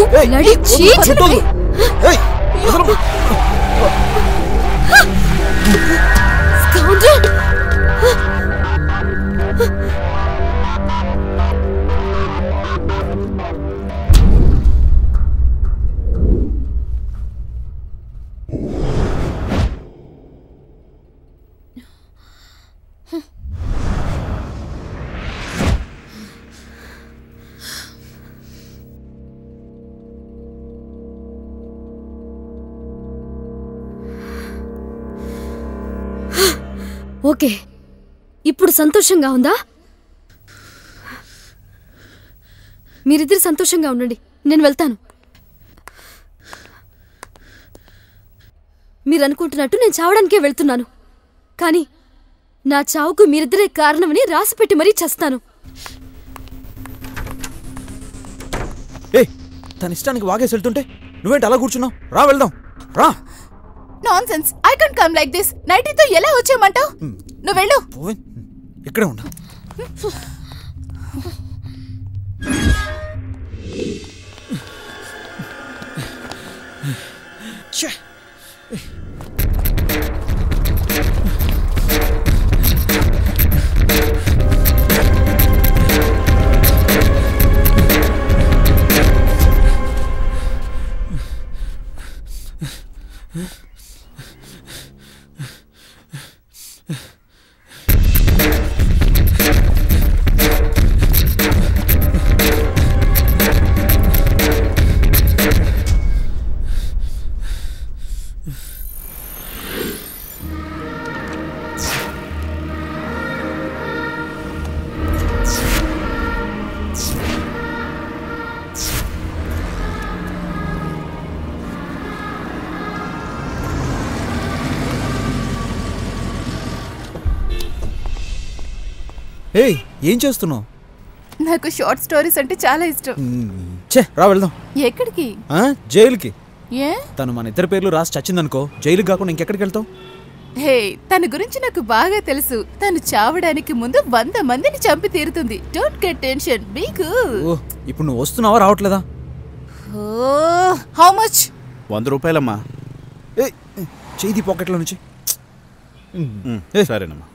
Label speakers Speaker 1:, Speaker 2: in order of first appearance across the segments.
Speaker 1: bloody cheat! Scoundrel! Okay ఇప్పుడు సంతోషంగా ఉందా మీరిద్దరు సంతోషంగా ఉండండి నేను వెళ్తాను మీరు అనుకుంటున్నట్టు నేను చావడానికే వెళ్తున్నాను కానీ నా చావుకు మీరిద్దరే కారణమని రాసిపెట్టి మరీ చస్తాను
Speaker 2: ఏ తన ఇష్టానికి వాగేసి వెళ్తుంటే నువ్వేంటి అలా కూర్చున్నావు రా వెళ్దాం రా
Speaker 3: nonsense I can't come like this నైటీతో ఎలా వచ్చామంటావు నువ్వు వెళ్ళు
Speaker 2: పోవే ఇక్కడే ఉన్నా ఛే! ఏయ్ ఏం చేస్తున్నావు
Speaker 3: నాకు షార్ట్ స్టోరీస్ అంటే చాలా ఇష్టం
Speaker 2: ఛే రా వెళ్దాం
Speaker 3: ఎక్కడికి
Speaker 2: ఆ, జైలుకి
Speaker 3: ఏ
Speaker 2: తను మన ఇద్దరి పేర్లు రాసి చచ్చిందనుకో జైలుకి కాకుండా ఇంకెక్కడికి వెళ్తావు
Speaker 3: హే తన గురించి నాకు బాగా తెలుసు తను చావడానికి ముందు వంద మందిని చంపి తీరుతుంది don't get tension be cool
Speaker 2: oh ఇప్పుడు నువ్వు వస్తున్నావా రావట్లేదా
Speaker 3: హౌ మచ్
Speaker 4: వంద రూపాయలమ్మా
Speaker 2: ఏ చేయి పాకెట్లో నుంచి
Speaker 4: ఉమ్, సరేనమ్మా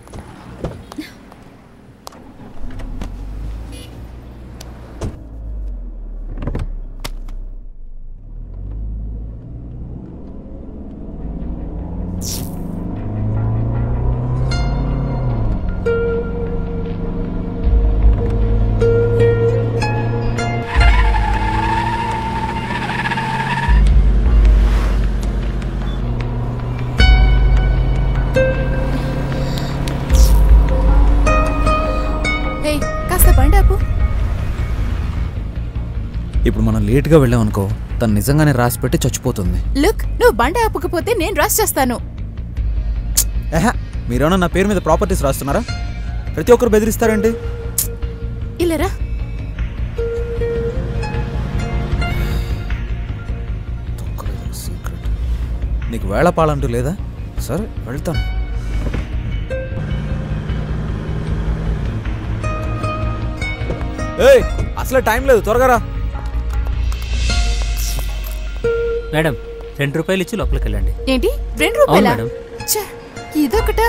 Speaker 3: హే కాస్త బండి ఆపు
Speaker 2: ఇప్పుడు మనం లేట్గా వెళ్ళామనుకో తను నిజంగానే రాసి పెట్టి చచ్చిపోతుంది
Speaker 3: లుక్ నువ్వు బండి ఆపకపోతే నేను రష్ చేస్తాను
Speaker 2: ఏహా మీరేమన్నా నా పేరు మీద ప్రాపర్టీస్ రాస్తున్నారా ప్రతి ఒక్కరు బెదిరిస్తారండి
Speaker 3: ఇల్లరా
Speaker 2: నీకు వేళపాలంటూ లేదా సరే వెళ్తాను ఏయ్ అసలే టైం లేదు త్వరగా రా
Speaker 5: మేడం రెండు రూపాయలు ఇచ్చి లోపలికి వెళ్ళండి
Speaker 3: ఏంటి రెండు రూపాయలా
Speaker 5: అవును,
Speaker 3: ఛే, ఇదొకటా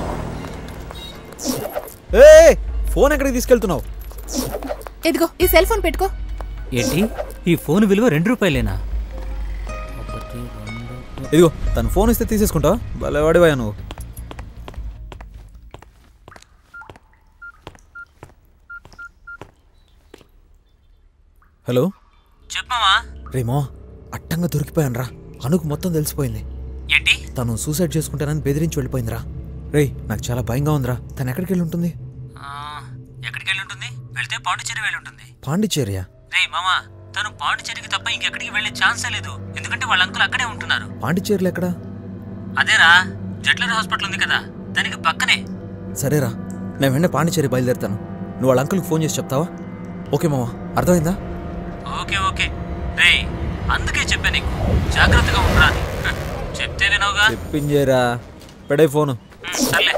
Speaker 2: ఏ ఫోన్ ఎక్కడికి తీసుకెళ్తున్నావు
Speaker 3: ఇదిగో ఈ సెల్ ఫోన్ పెట్టుకో
Speaker 5: ఏంటి ఈ ఫోన్ విలువ రెండు రూపాయలేనా
Speaker 2: ఇదిగో తను ఫోన్ ఇస్తే తీసేసుకుంటావా భలే వాడివా నువ్వు హలో
Speaker 5: చెప్పమా
Speaker 2: రేమో అట్టంగా దొరికిపోయాను రా అనుకు మొత్తం తెలిసిపోయింది
Speaker 5: ఏంటి
Speaker 2: తను సూసైడ్ చేసుకుంటానని బెదిరించి వెళ్ళిపోయిందిరా రే నాకు చాలా భయంగా ఉందిరా తను ఎక్కడికి వెళ్ళి ఉంటుంది
Speaker 5: ఎక్కడికి వెళ్ళి ఉంటుంది వెళ్తే పాండిచేరి వెళ్ళి ఉంటుంది
Speaker 2: పాండిచేరియా
Speaker 5: రే మామా తను పాండిచేరికి తప్ప ఇంకెక్కడికి వెళ్ళే ఛాన్సే లేదు ఎందుకంటే వాళ్ళ అంకుల్ అక్కడే ఉంటున్నారు
Speaker 2: పాండిచేరిలో ఎక్కడా
Speaker 5: అదేరా జట్లర్ హాస్పిటల్ ఉంది కదా దానికి పక్కనే
Speaker 2: సరేరా నేను వెంటనే పాండిచేరి బయలుదేరుతాను నువ్వు వాళ్ళ అంకుల్కి ఫోన్ చేసి చెప్తావా ఓకే మామ అర్థమైందా
Speaker 5: ఓకే ఓకే రే అందుకే చెప్పా నీకు జాగ్రత్తగా ఉండరా అని. హ, చెప్తే వినవుగా
Speaker 2: చెప్పించేరా పెడే ఫోను
Speaker 5: ఉమ్, సర్లే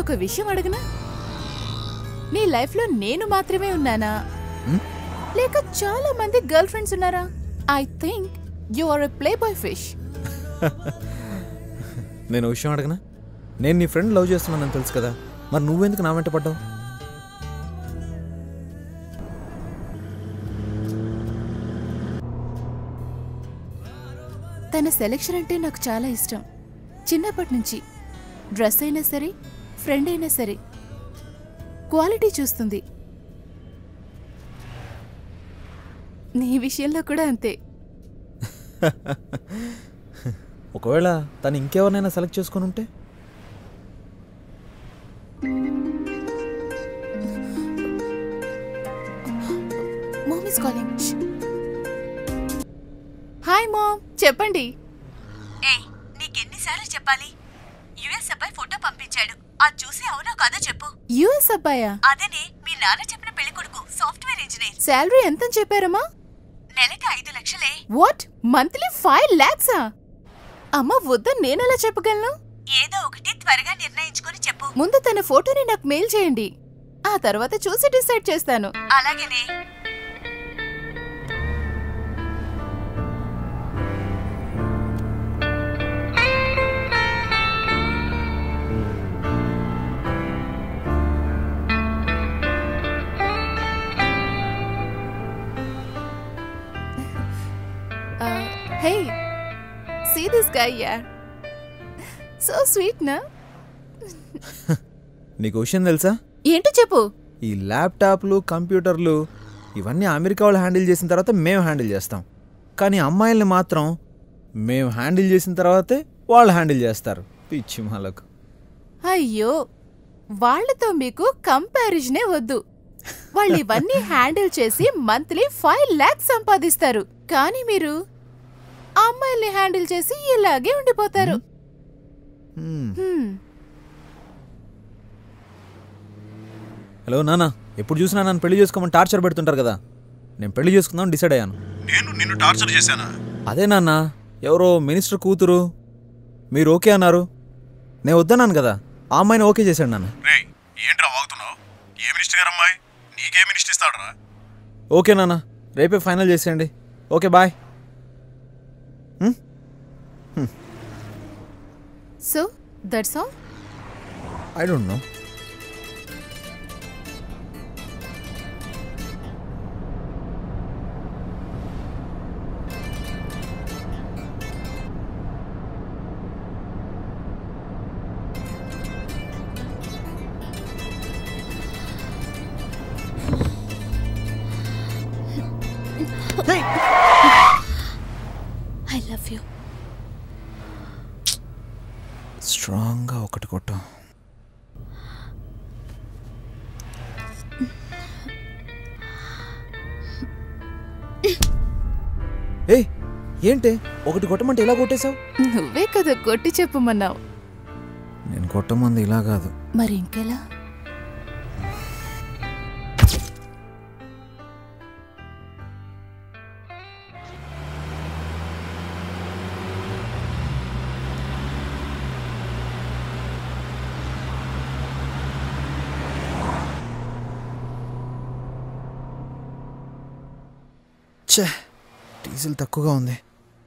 Speaker 3: ఒక విషయం అడగనా నీ లైఫ్ లో నేను మాత్రమే ఉన్నానా లేక చాలా మంది గర్ల్ ఫ్రెండ్స్ ఉన్నారా I think you are a playboy fish
Speaker 2: నేను ఓ విషయం అడగనా నేను నీ ఫ్రెండ్ లవ్ చేస్తున్నానని తెలుసు కదా మరి నువ్వెందుకు నా వెంట పడ్డావు
Speaker 3: తన సెలెక్షన్ అంటే నాకు చాలా ఇష్టం చిన్నప్పటి నుంచి డ్రెస్ అయినా సరే ఫ్రెండ్ అయినా సరే క్వాలిటీ చూస్తుంది నీ విషయంలో కూడా అంతే
Speaker 2: ఒకవేళ తను ఇంకెవరినైనా సెలెక్ట్ చేసుకొని ఉంటే
Speaker 3: mom is calling hi mom చెప్పండి
Speaker 6: ఏయ్ నీకెన్నిసార్లు చెప్పాలి యుఎస్ అబ్బాయి ఫోటో పంపించాడు అది చూసి అవునో కాదో చెప్పు
Speaker 3: యుఎస్ అబ్బాయా
Speaker 6: అదేనే మీ నాన్న చెప్పిన పెళ్లి కొడుకు సాఫ్ట్వేర్ ఇంజనీర్
Speaker 3: శాలరీ ఎంత చెప్పారమ్మా
Speaker 6: నెలకి ఐదు లక్షలే
Speaker 3: వాట్ మంత్లీ ఫైవ్ లాక్సా అమ్మ వద్దని నేనెలా చెప్పగలను
Speaker 6: ఏదో ఒకటి త్వరగా నిర్ణయించుకొని చెప్పు
Speaker 3: ముందు తన ఫోటోని నాకు మెయిల్ చేయండి ఆ తర్వాత చూసి డిసైడ్ చేస్తాను
Speaker 6: అలాగేనే
Speaker 3: hey see this guy yeah so sweet నా
Speaker 2: నీకు విషయం తెలుసా
Speaker 3: ఏంటో చెప్పు
Speaker 2: ఈ ల్యాప్టాప్లు కంప్యూటర్లు ఇవన్నీ అమెరికా వాళ్ళు హ్యాండిల్ చేసిన తర్వాత మేము హ్యాండిల్ చేస్తాం కానీ అమ్మాయిల్ని మాత్రం మేము హ్యాండిల్ చేసిన తర్వాతే వాళ్ళు హ్యాండిల్ చేస్తారు పిచ్చి మాలకు
Speaker 3: అయ్యో వాళ్ళతో మీకు కంపారిజనే వద్దు వాళ్ళు ఇవన్నీ హ్యాండిల్ చేసి మంత్లీ ఫైవ్ లాక్స్ సంపాదిస్తారు కానీ మీరు ఆ అమ్మాయిల్ని హ్యాండిల్ చేసి ఇలాగే ఉండిపోతారు
Speaker 2: హ్మ్.
Speaker 3: హ్మ్.
Speaker 2: హలో నాన్న ఎప్పుడు చూసినా నన్ను పెళ్లి చేసుకోమని టార్చర్ పెడుతుంటారు కదా నేను పెళ్లి చేసుకుందాం డిసైడ్ అయ్యాను
Speaker 4: నేను నిన్ను టార్చర్ చేశానా
Speaker 2: అదే నాన్న ఎవరో మినిస్టర్ కూతురు మీరు ఓకే అన్నారు నేను వద్దన్నాను కదా ఆ అమ్మాయిని ఓకే చేశాడు నాన్న
Speaker 4: రే ఏంట్రా వాగుతున్నావు ఏ మినిస్టర్ గారు అమ్మాయి నీకే మినిస్టర్ ఇస్తాడరా
Speaker 2: ఓకే నాన్న రేపే ఫైనల్ చేసేయండి okay bye
Speaker 3: so that's all
Speaker 2: I don't know
Speaker 1: I love you
Speaker 2: స్ట్రాంగ్గా ఒకటి కొట్టు ఏ ఏంటి ఒకటి కొట్టమంటే ఇలా కొట్టేశావు
Speaker 3: నువ్వే కదా కొట్టి చెప్పమన్నావు
Speaker 2: నేను కొట్టమంది ఇలా కాదు
Speaker 3: మరి ఇంకెలా
Speaker 2: ఛే డీజిల్ తక్కువగా ఉంది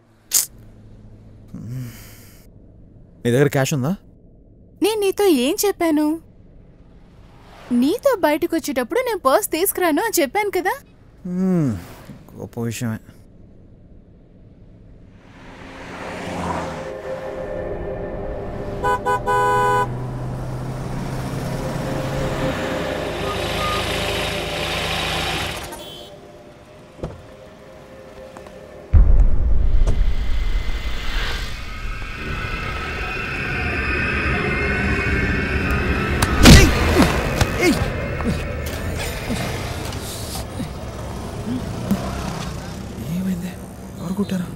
Speaker 2: నీ దగ్గర క్యాష్ ఉందా
Speaker 3: నేను నీతో ఏం చెప్పాను నీతో బయటకు వచ్చేటప్పుడు నేను పర్స్ తీసుకురాను అని చెప్పాను కదా
Speaker 2: మ్మ్, గొప్ప విషయమే ఏమైంది ఎవరు కుట్టారు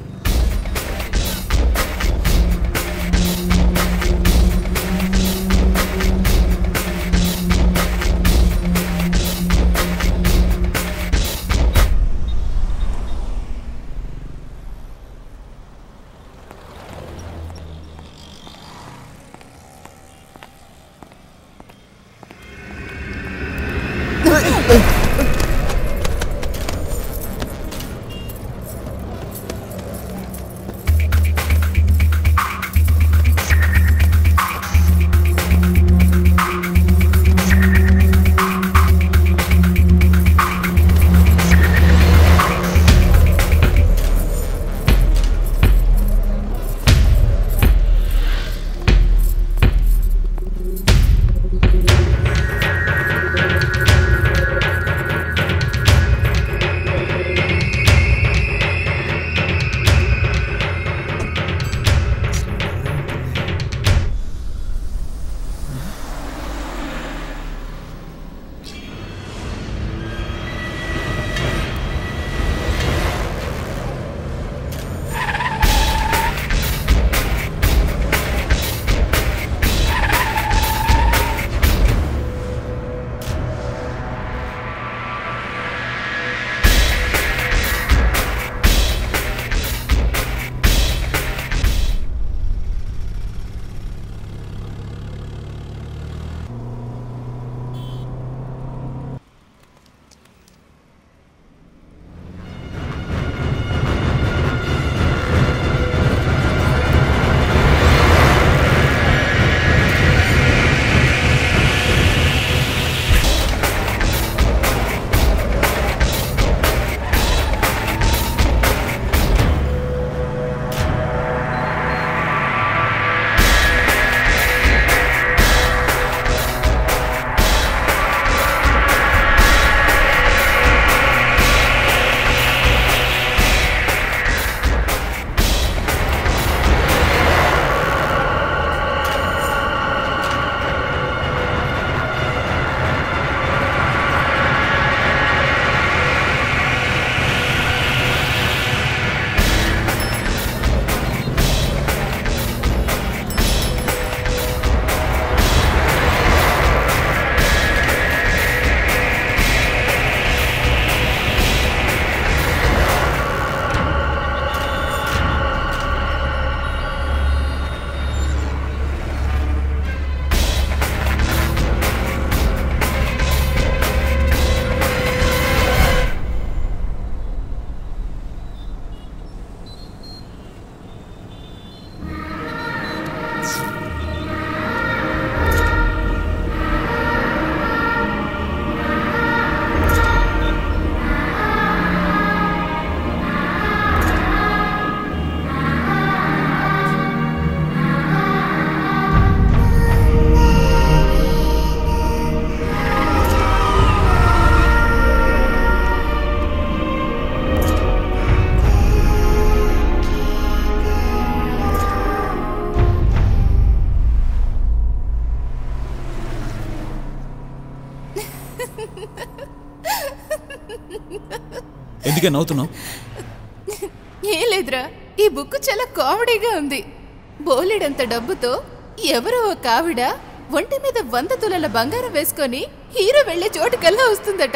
Speaker 2: ఎందుకే నవ్వుతున్నావు
Speaker 3: ఏం లేదురా ఈ బుక్ చాలా కామెడీగా ఉంది బోలెడంత డబ్బుతో ఎవరో ఒక ఆవిడ ఒంటి మీద వంద తులాల బంగారం వేసుకొని హీరో వెళ్లే చోటుకల్లా వస్తుందట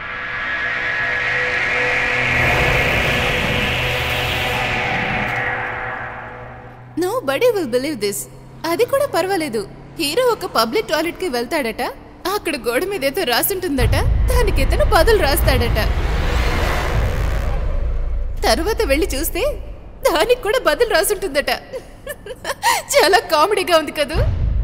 Speaker 3: nobody will believe this అది కూడా పర్వాలేదు హీరో ఒక పబ్లిక్ టాయిలెట్ కి వెళ్తాడట అక్కడ గోడ మీద ఏదో రాసుంటుందట దానికి ఇతను బదులు రాస్తాడట తర్వాత వెళ్ళి చూస్తే దానికి కూడా బదులు రాసుంటుందట చాలా కామెడీగా ఉంది కదూ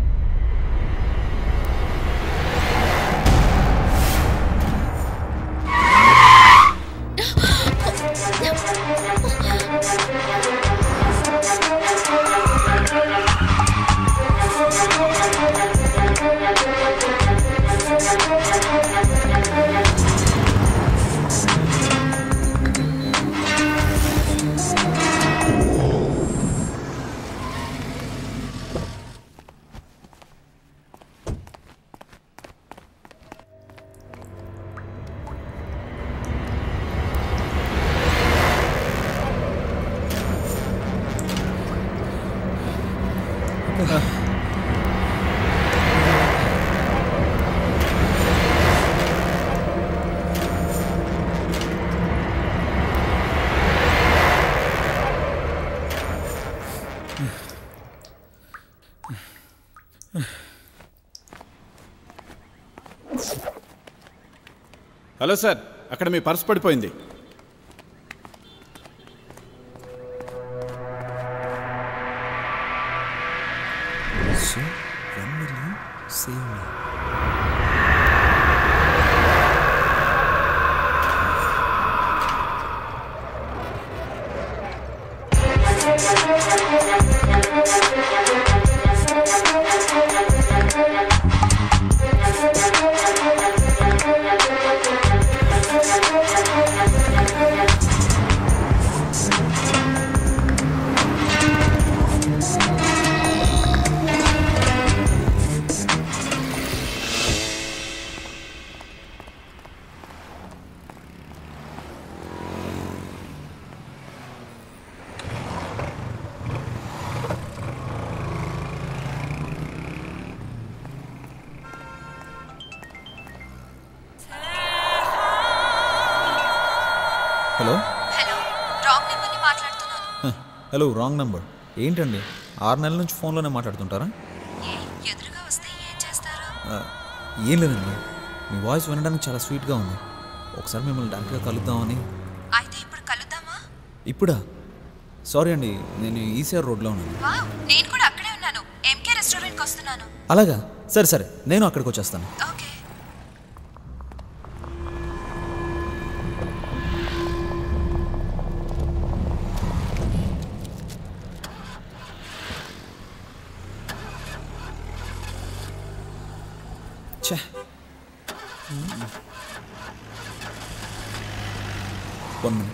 Speaker 4: హలో సార్ అక్కడ మీ పర్స్ పడిపోయింది
Speaker 2: so one million save me hello
Speaker 6: hello wrong నెంబర్ని మాట్లాడుతున్నాను
Speaker 2: హ, హలో రాంగ్ నంబర్ ఏంటండి ఆరు నెలల నుంచి ఫోన్లోనే మాట్లాడుతుంటారా
Speaker 6: ఏ ఎదురుగా వస్తే ఏం చేస్తారు
Speaker 2: ఆ, ఏం లేదండి మీ వాయిస్ వినడానికి చాలా స్వీట్గా ఉంది ఒకసారి మిమ్మల్ని డైరెక్ట్గా కలుద్దామని
Speaker 6: అయితే ఇప్పుడు కలుద్దామా
Speaker 2: ఇప్పుడా సారీ అండి నేను ఈసీఆర్ రోడ్లో ఉన్నాను
Speaker 6: వావ్ నేను కూడా అక్కడే ఉన్నాను ఎంకే రెస్టారెంట్కి వస్తున్నాను
Speaker 2: అలాగా సరే సరే నేను అక్కడికి వచ్చేస్తాను
Speaker 6: ఓకే
Speaker 2: ఛే వన్ మినిట్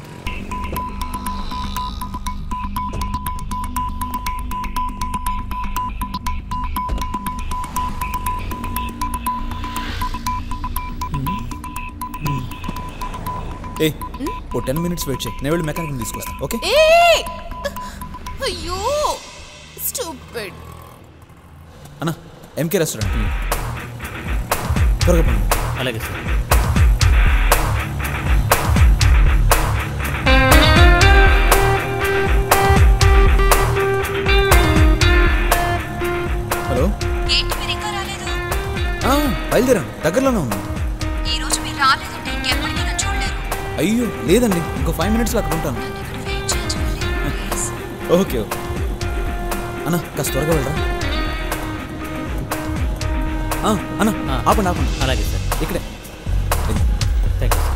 Speaker 2: ఏ ఓ టెన్ మినిట్స్ వెయిట్ చేయి నేను వెళ్ళి మెకానిక్ని తీసుకొస్తాను ఓకే
Speaker 3: ఏ అయ్యో స్టూపిడ్
Speaker 2: అన్నా ఎంకే రెస్టారెంట్ త్వరగా పండి
Speaker 5: అలాగే సార్
Speaker 2: హలో
Speaker 6: ఏంటి మీరు ఇంకా రాలేదు
Speaker 2: ఆ, బయలుదేరాను దగ్గరలోనే ఉన్నాను
Speaker 6: ఈ రోజు మీరు రాలేదంటే ఇంకెప్పటికీ నన్ను చూడలేరు
Speaker 2: అయ్యో లేదండి ఇంకో ఫైవ్ మినిట్స్లో అక్కడ ఉంటాను
Speaker 6: నన్ను ఇక్కడ వెయిట్ చేయించండి ప్లీజ్
Speaker 2: ఓకే ఓకే అన్న కాస్త త్వరగా వెళ్ళరా ఆ, అన్న
Speaker 5: ఆ.
Speaker 2: ఆపండి ఆపండి
Speaker 5: అలాగే సార్
Speaker 2: ఇక్కడే ఇది.
Speaker 5: థ్యాంక్ యూ సార్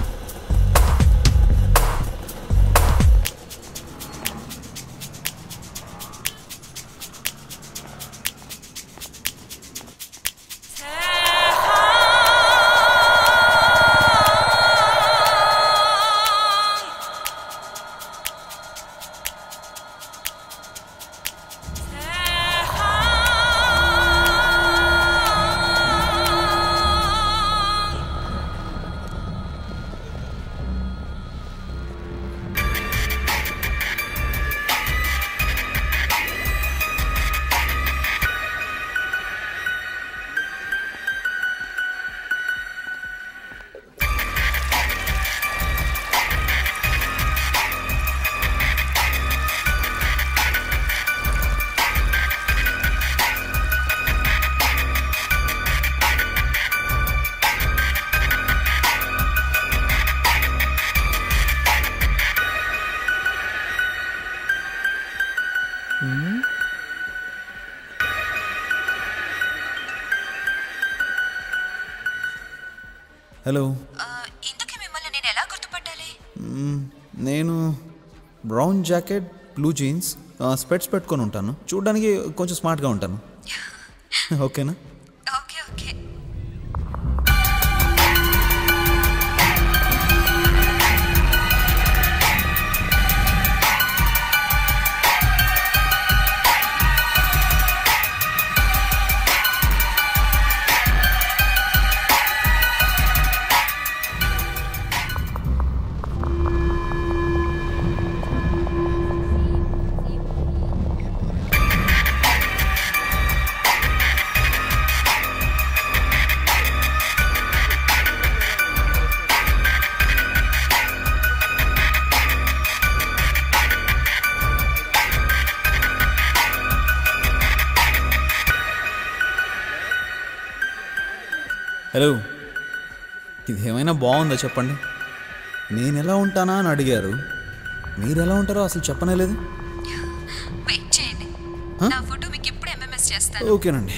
Speaker 7: ఆ
Speaker 2: హలో
Speaker 6: ఇందుకే మిమ్మల్ని నేను ఎలా గుర్తుపట్టాలి
Speaker 2: మ్మ్, నేను brown jacket blue jeans specs పెట్టుకొని ఉంటాను చూడడానికి కొంచెం స్మార్ట్గా ఉంటాను ఓకేనా
Speaker 6: ఓకే ఓకే
Speaker 2: హలో ఇది ఏమైనా బాగుందా చెప్పండి నేను ఎలా ఉంటానా అని అడిగారు మీరు ఎలా ఉంటారో అసలు చెప్పనే లేదు
Speaker 6: వెయిట్ చేయండి నా ఫోటో మీకు ఇప్పుడు ఎంఎంఎస్ చేస్తాను
Speaker 2: ఓకేనండి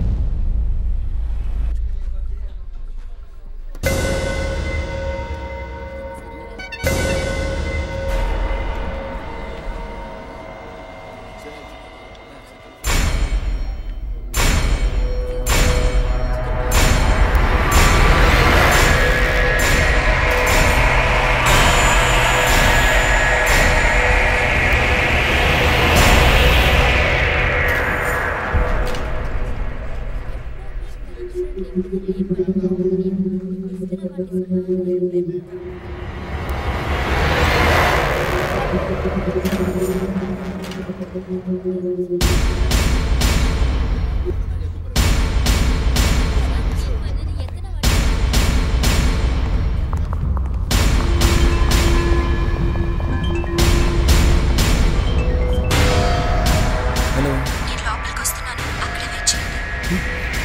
Speaker 2: హలో
Speaker 6: నేను లోపలికి వస్తున్నాను అక్కడే వెయిట్ చేయండి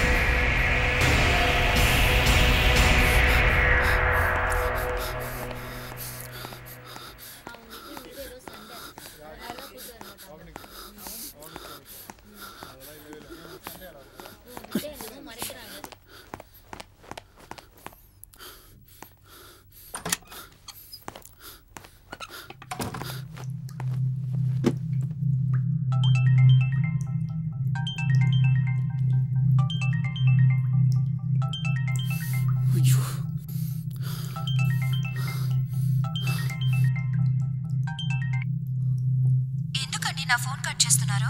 Speaker 6: ఎందుకండి నా ఫోన్ కట్ చేస్తున్నారు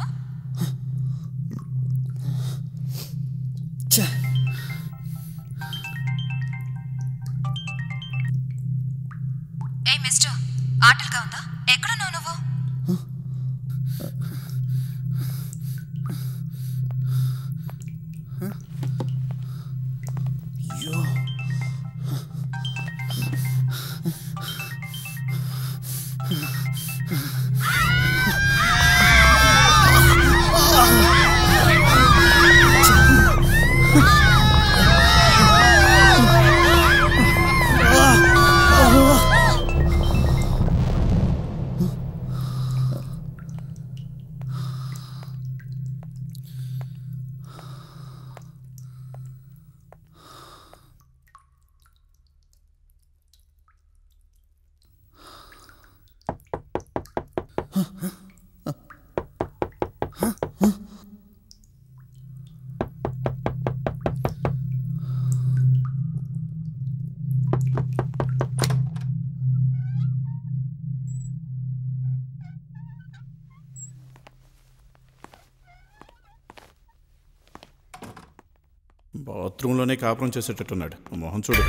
Speaker 6: ఏ మిస్టర్ ఆటలుగా ఉందా ఎక్కడున్నావు నువ్వు
Speaker 4: బాత్రూంలోనే కాపురం చేసేటట్టున్నాడు మొహం చూడు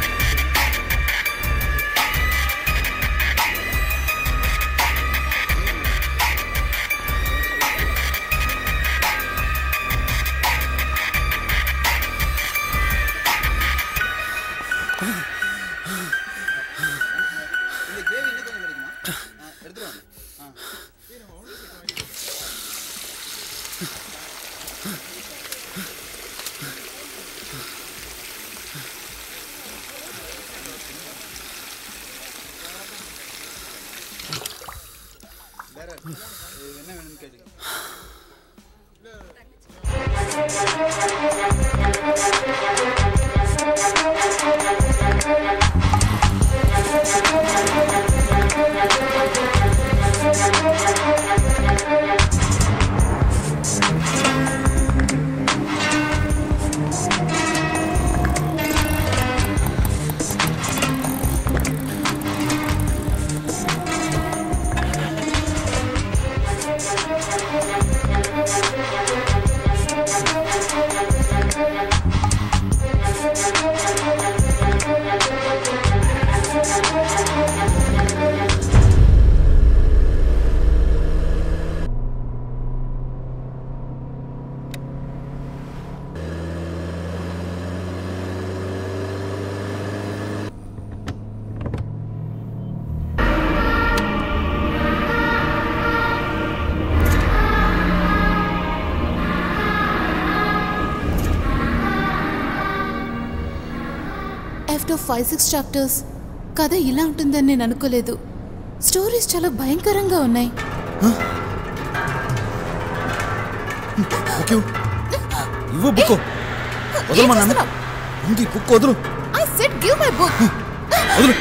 Speaker 3: ఆఫ్టర్ ఫైవ్ సిక్స్ చాప్టర్స్ కథ ఇలా ఉంటుందని నేను అనుకోలేదు స్టోరీస్ చాలా భయంకరంగా ఉన్నాయి
Speaker 2: ఓకే ఇవ్వు బుక్ వదలమన్నా ఉంది బుక్ వదులు
Speaker 3: I said give my book
Speaker 2: వదులు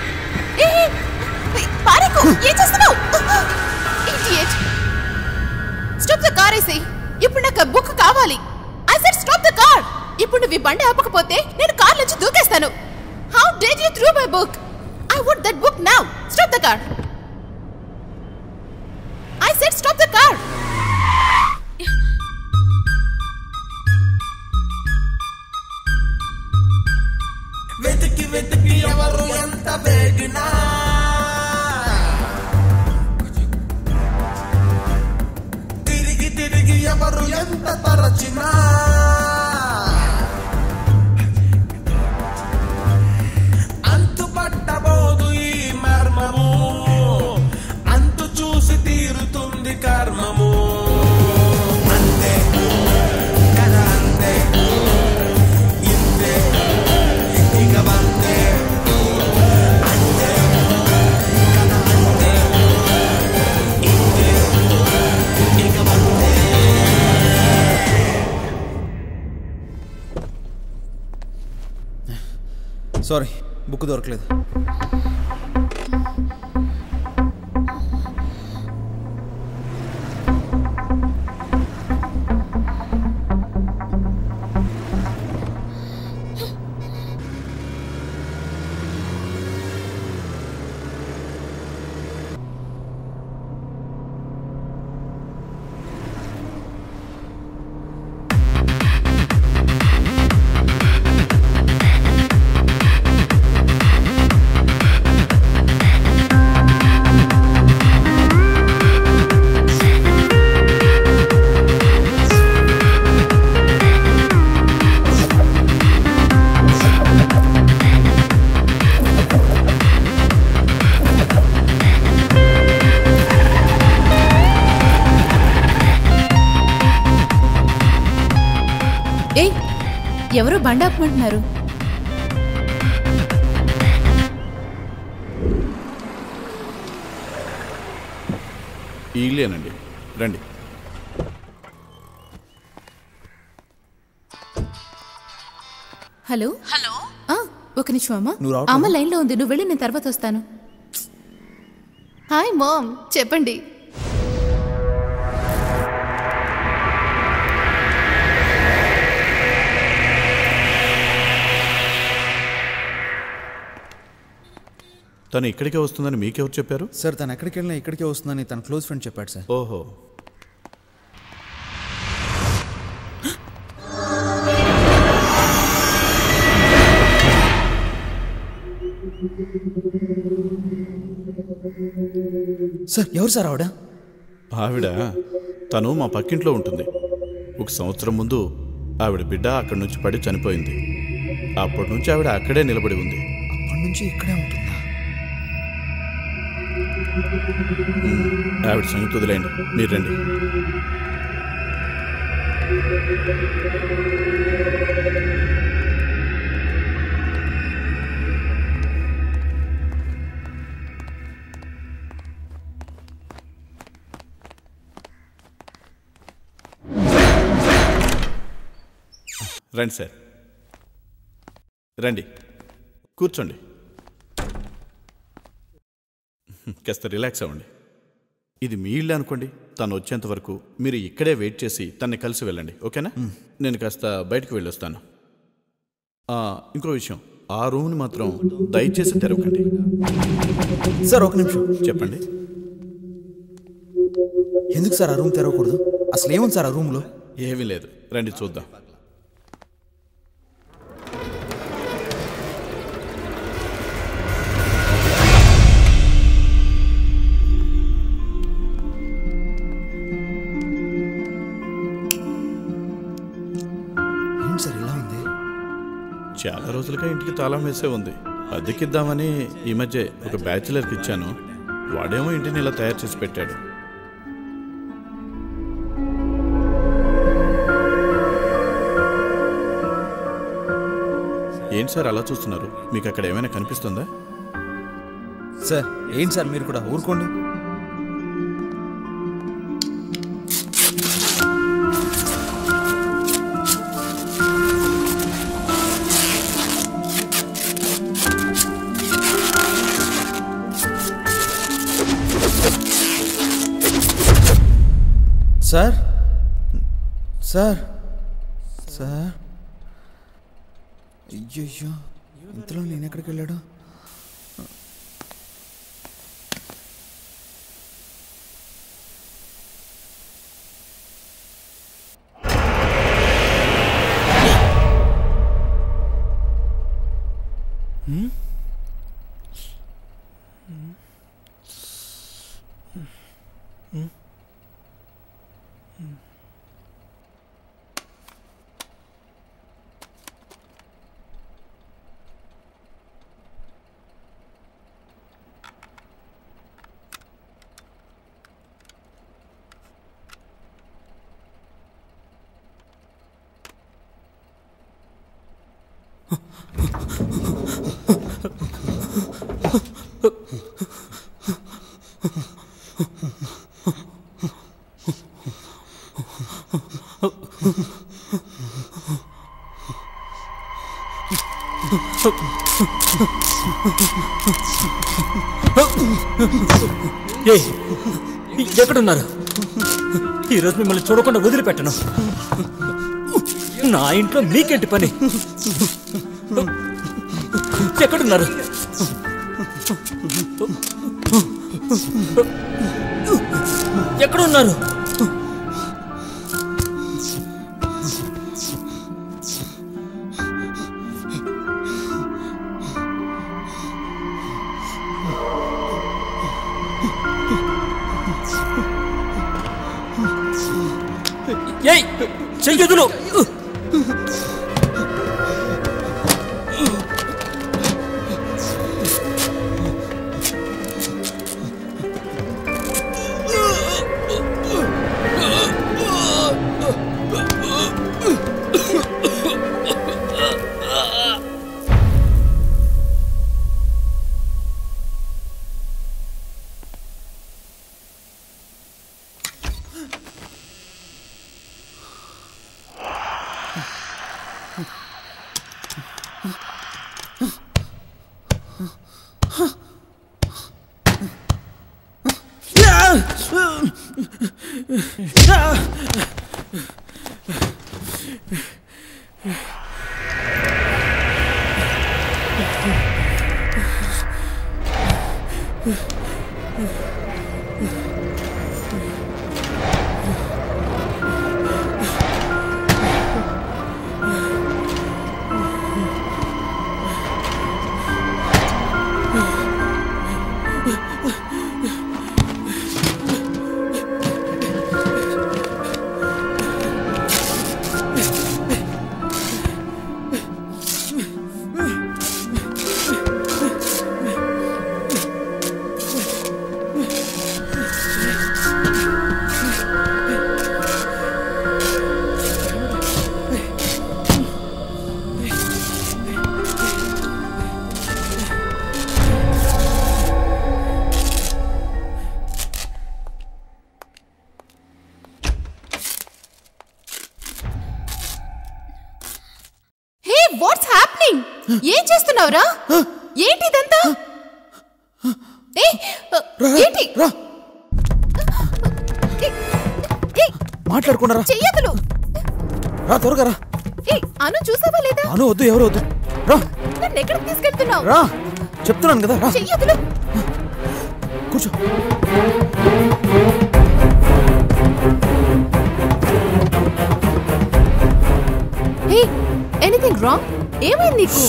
Speaker 3: పారేకు ఏం చేస్తున్నావు idiot stop the car I ఇప్పుడు నాకు బుక్ కావాలి I said stop the car ఇప్పుడు నువ్వు ఈ బండి ఆపకపోతే నేను కార్ నుంచి దూకేస్తాను how dare you through my book I would that book now stop the car I said stop the car
Speaker 7: వెతికి వెతికి ఎవరు ఎంత వేగినా తిరిగి తిరిగి ఎవరు ఎంత తరచినా అంతుపట్టబోదు ఈ మర్మము అంతు చూసి తీరుతుంది కర్మము అంతే కదా అంతే ఇంతే ఇక వంతే అంతే కదా అంతే ఇంతే ఇక వంతే
Speaker 2: సారీ బుక్ దొరకలేదు
Speaker 3: ఏయ్ ఎవరో బండి ఆపమంటున్నారు
Speaker 4: ఈలేనండి రండి
Speaker 3: హలో
Speaker 6: హలో
Speaker 3: ఆ, ఒక నిమిషం అమ్మా
Speaker 2: నువ్వు రావట్లేదా?
Speaker 3: అమ్మ లైన్లో ఉంది నువ్వు వెళ్ళి నేను తర్వాత వస్తాను హాయ్ మామ్ చెప్పండి
Speaker 4: తను ఇక్కడికే వస్తుందని మీకెవరు చెప్పారు
Speaker 2: సార్ తను ఎక్కడికి వెళ్ళినా ఇక్కడికే వస్తుందని తన క్లోజ్ ఫ్రెండ్ చెప్పాడు సార్
Speaker 4: ఓహో
Speaker 2: సార్ ఎవరు సార్ ఆవిడ
Speaker 4: ఆవిడ తను మా పక్కింట్లో ఉంటుంది ఒక సంవత్సరం ముందు ఆవిడ బిడ్డ అక్కడి నుంచి పడి చనిపోయింది అప్పటి నుంచి ఆవిడ అక్కడే నిలబడి ఉంది
Speaker 2: అప్పటి నుంచి ఇక్కడే ఉంటుందా
Speaker 4: ఆవిడ సంగతి వదిలేయండి మీరు రండి రండి సార్ రండి కూర్చోండి కాస్త రిలాక్స్ అవ్వండి ఇది మీ ఇల్లు అనుకోండి తను వచ్చేంత వరకు మీరు ఇక్కడే వెయిట్ చేసి తన్ని కలిసి వెళ్ళండి ఓకేనా నేను కాస్త బయటకు వెళ్ళొస్తాను ఆ, ఇంకో విషయం ఆ రూమ్ని మాత్రం దయచేసి తెరవకండి
Speaker 2: సార్ ఒక నిమిషం
Speaker 4: చెప్పండి
Speaker 2: ఎందుకు సార్ ఆ రూమ్ తెరవకూడదు అసలు ఏముంది సార్ ఆ రూమ్లో
Speaker 4: ఏమీ లేదు రండి చూద్దాం
Speaker 2: ఏంటి సార్ ఇలా ఉంది
Speaker 4: చాలా రోజులుగా ఇంటికి తాళం వేసే ఉంది అద్దెకిద్దామని ఈ మధ్య ఒక బ్యాచులర్కి ఇచ్చాను వాడేమో ఇంటిని ఇలా తయారు చేసి పెట్టాడు ఏంటి సార్ అలా చూస్తున్నారు మీకు అక్కడ ఏమైనా కనిపిస్తుందా
Speaker 2: సార్ ఏంటి సార్ మీరు కూడా ఊరుకోండి సార్ సార్ సార్ అయ్యయ్యో ఇంతలో నేను ఎక్కడికి వెళ్ళాడు
Speaker 5: ఏయ్ ఎక్కడున్నారు ఈరోజు మిమ్మల్ని చూడకుండా వదిలిపెట్టను నా ఇంట్లో మీకేంటి పని ఎక్కడున్నారు ఎక్కడున్నారు ఏయ్ చెయ్యదులు
Speaker 3: ఏం చేస్తున్నావురా ఏంటి ఇదంతా ఏయ్, ఏంటి
Speaker 2: రా
Speaker 3: ఏయ్, ఏయ్,
Speaker 2: మాట్లాడకుండా రా
Speaker 3: చెయ్యదులు
Speaker 2: రా త్వరగా రా
Speaker 3: ఏయ్, అను చూసావా లేదా
Speaker 2: అను వద్దు ఎవరు వద్దు రా
Speaker 3: నన్ను ఎక్కడికి తీసుకెళ్తున్నావు
Speaker 2: రా చెప్తున్నాను కదా రా
Speaker 3: చెయ్యదులు
Speaker 2: కూర్చో
Speaker 3: హే ఎనీథింగ్ రాంగ్ ఏమైంది నీకు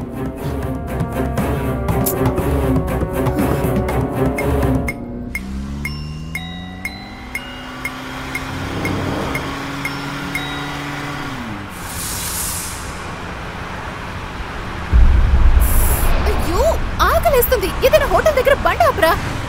Speaker 3: అయ్యో ఆకలేస్తుంది ఏదైనా హోటల్ దగ్గర బండి ఆపరా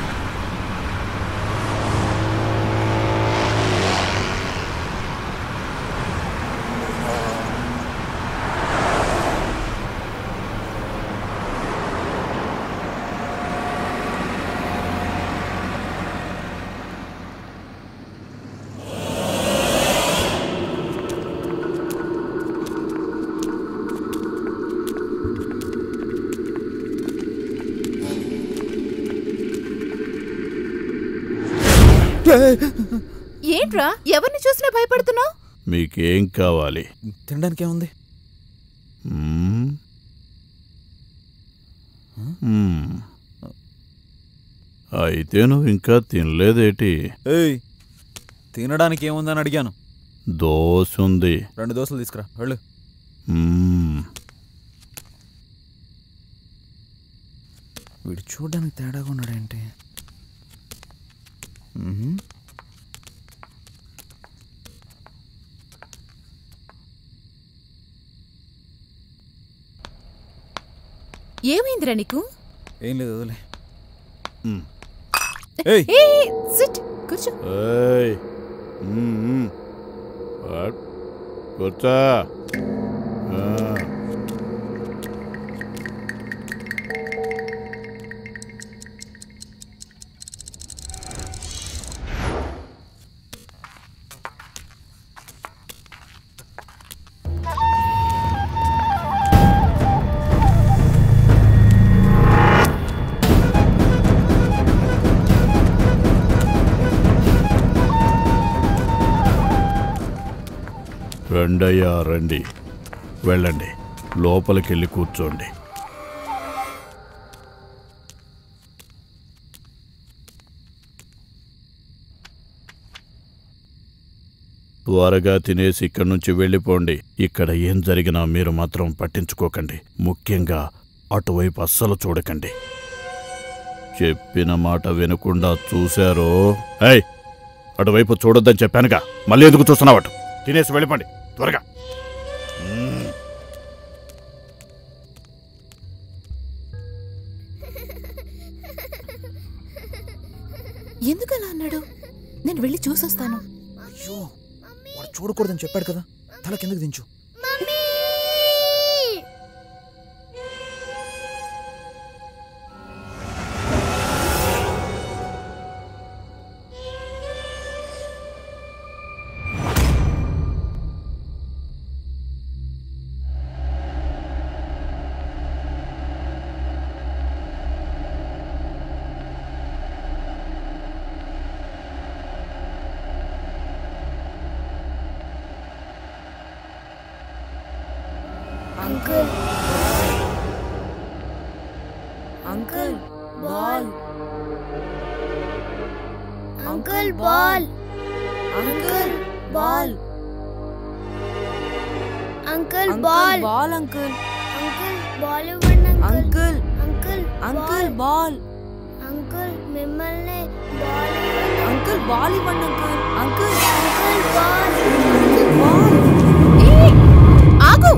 Speaker 3: ఏంట్రా ఎవరిని చూసినా భయపడుతున్నావు
Speaker 4: మీకేం కావాలి
Speaker 2: తినడానికి ఏముంది
Speaker 4: మ్మ్? మ్మ్. అయితే నువ్వు ఇంకా తినలేదేటి
Speaker 2: ఏయ్ తినడానికి ఏముందని అడిగాను
Speaker 4: దోశ ఉంది
Speaker 2: రెండు దోశలు తీసుకురా వెళ్ళు
Speaker 4: మ్మ్.
Speaker 2: వీడు చూడడానికి తేడాగా ఉన్నాడేంటి మ్మ్.
Speaker 3: ఏమైందిరా నీకు
Speaker 2: ఏం లేదు వదిలే
Speaker 4: మ్మ్.
Speaker 2: ఏయ్
Speaker 3: ఏ సిట్ కూర్చో
Speaker 4: ఏయ్. మ్మ్, మ్మ్. వాట్? కూర్చో ఆ. రండయ్యా రండి వెళ్ళండి లోపలికెళ్ళి కూర్చోండి త్వరగా తినేసి ఇక్కడి నుంచి వెళ్ళిపోండి ఇక్కడ ఏం జరిగినా మీరు మాత్రం పట్టించుకోకండి ముఖ్యంగా అటువైపు అస్సలు చూడకండి చెప్పిన మాట వినకుండా చూశారో ఏయ్ అటువైపు చూడొద్దని చెప్పానుగా మళ్ళీ ఎందుకు చూస్తున్నావట తినేసి వెళ్ళిపోండి త్వరగా
Speaker 3: ఎందుకు అలా అన్నాడు నేను వెళ్ళి చూసొస్తాను
Speaker 2: అయ్యో వాడు చూడకూడదని చెప్పాడు కదా తల కిందకి దించు
Speaker 1: uncle uncle ball uncle ball uncle ball uncle ball ball uncle uncle ball ఇవ్వండి uncle uncle uncle ball uncle మిమ్మల్ని బాల్ అంకుల్ బాల్ ఇవ్వండి uncle uncle uncle ball uncle ball
Speaker 3: ఏయ్, ఆగు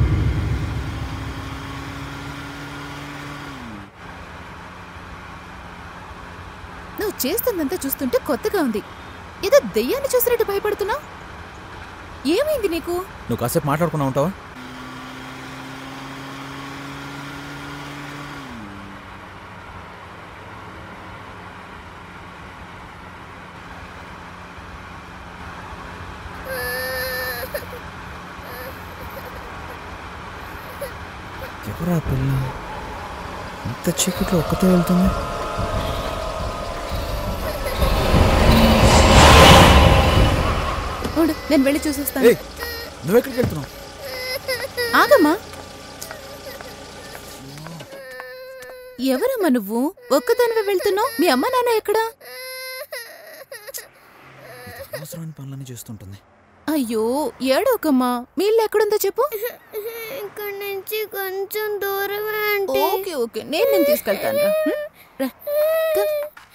Speaker 3: నువ్వు చేస్తుందంతా చూస్తుంటే కొత్తగా ఉంది ఏదో దెయ్యాన్ని చూసినట్టు భయపడుతున్నావు ఏమైంది నీకు
Speaker 2: నువ్వు కాసేపు మాట్లాడుకున్నా ఉంటావా ఎవరా పిల్ల ఇంత చీకట్లో ఒక్కతే వెళ్తుంది
Speaker 3: ఉండు, నేను వెళ్ళి చూసొస్తాను
Speaker 2: ఏయ్ నువ్వెక్కడికి వెళ్తున్నావు
Speaker 3: ఆగమ్మా ఎవరమ్మా నువ్వు ఒక్కదానివే వెళ్తున్నావు మీ అమ్మ నాన్న ఎక్కడా
Speaker 2: అవసరమైన పనులన్నీ చేస్తుంటుంది
Speaker 3: అయ్యో ఏడోకమ్మా మీ ఇల్లు ఎక్కడుందో చెప్పు
Speaker 1: ఇక్కడ నుంచి కొంచెం దూరమే అంటే
Speaker 3: ఓకే ఓకే నేను నేను తీసుకెళ్తాను రా హ్మ్? రా కమ్.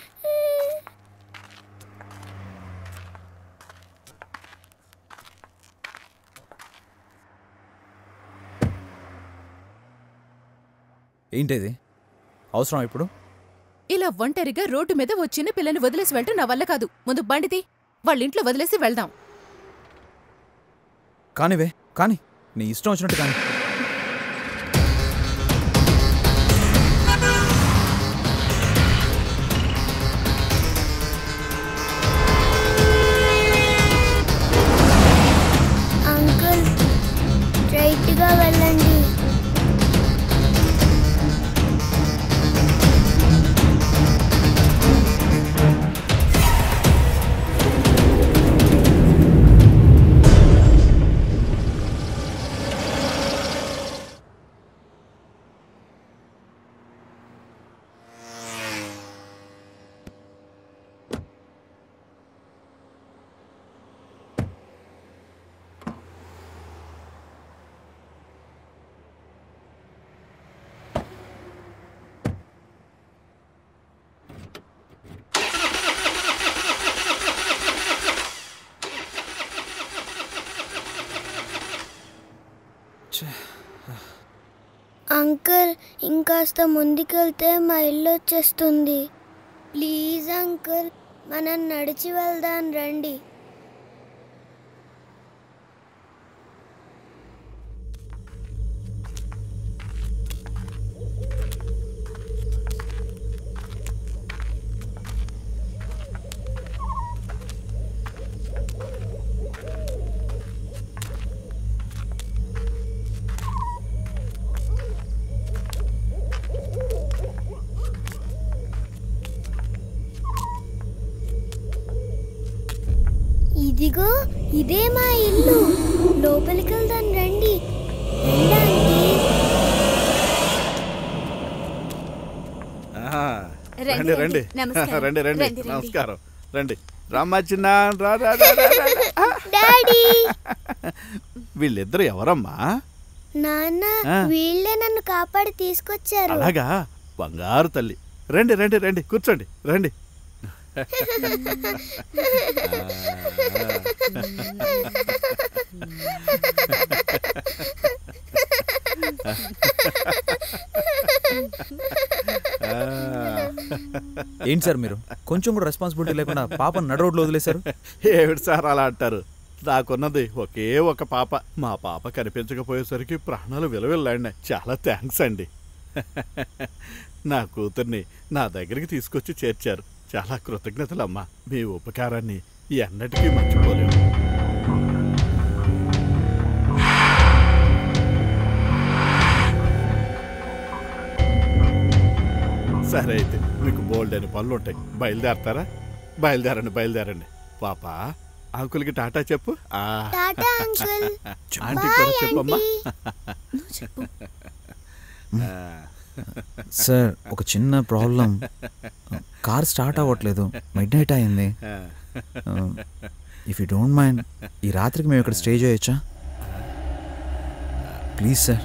Speaker 2: ఏంటిది అవసరం ఇప్పుడు
Speaker 3: ఇలా ఒంటరిగా రోడ్డు మీద ఓ చిన్న పిల్లని వదిలేసి వెళ్ళటం నా వల్ల కాదు ముందు బండితి వాళ్ళ ఇంట్లో వదిలేసి వెళ్దాం
Speaker 2: కానివే కానీ నీ ఇష్టం వచ్చినట్టు కానీ
Speaker 1: అంకుల్ స్ట్రైట్ గా వెళ్ళండి అంకుల్ ఇంకాస్త ముందుకెళ్తే మా ఇల్లు వచ్చేస్తుంది ప్లీజ్ అంకుల్ మనం నడిచి వెళ్దాం రండి ఇదిగో ఇదే మా ఇల్లు లోపలికి వెళ్దాం రండి రండి
Speaker 4: ఆహా.
Speaker 6: రండి,
Speaker 4: రండి రండి
Speaker 6: రండి. నమస్కారం.
Speaker 4: రండి రండి
Speaker 6: రండి, రండి.
Speaker 4: నమస్కారం రండి రామ్మా చిన్న రా రా రా, రా, రా, రా.
Speaker 1: డాడీ
Speaker 4: వీళ్ళిద్దరు ఎవరమ్మా
Speaker 1: నాన్న
Speaker 4: ఆ.
Speaker 1: వీళ్ళే నన్ను కాపాడి తీసుకొచ్చారు
Speaker 4: అలాగా బంగారు తల్లి రండి రండి రండి కూర్చోండి రండి ఆ.
Speaker 2: ఏంటి సార్ మీరు కొంచెం కూడా రెస్పాన్సిబిలిటీ లేకుండా పాపను నడు రోడ్లో వదిలేశారు
Speaker 4: ఏమిటి సార్ అలా అంటారు నాకున్నది ఒకే ఒక పాప మా పాప కనిపించకపోయేసరికి ప్రాణాలు విలువెళ్ళాడినాయి చాలా థ్యాంక్స్ అండి నా కూతుర్ని నా దగ్గరికి తీసుకొచ్చి చేర్చారు చాలా కృతజ్ఞతలమ్మా మీ ఉపకారాన్ని ఎన్నటికీ మర్చిపోలేము సరే అయితే మీకు బోల్డ్ అని పనులు ఉంటాయి బయలుదేరతారా బయలుదేరండి బయలుదేరండి పాప అంకుల్కి టాటా చెప్పు ఆ
Speaker 1: టాటా అంకుల్
Speaker 4: ఆంటీ కూడా చెప్పమ్మా
Speaker 2: సార్ ఒక చిన్న ప్రాబ్లం కార్ స్టార్ట్ అవ్వట్లేదు మిడ్ నైట్ అయింది ఇఫ్ యూ డోంట్ మైండ్ ఈ రాత్రికి మేము ఇక్కడ స్టే చేయొచ్చా ప్లీజ్ సార్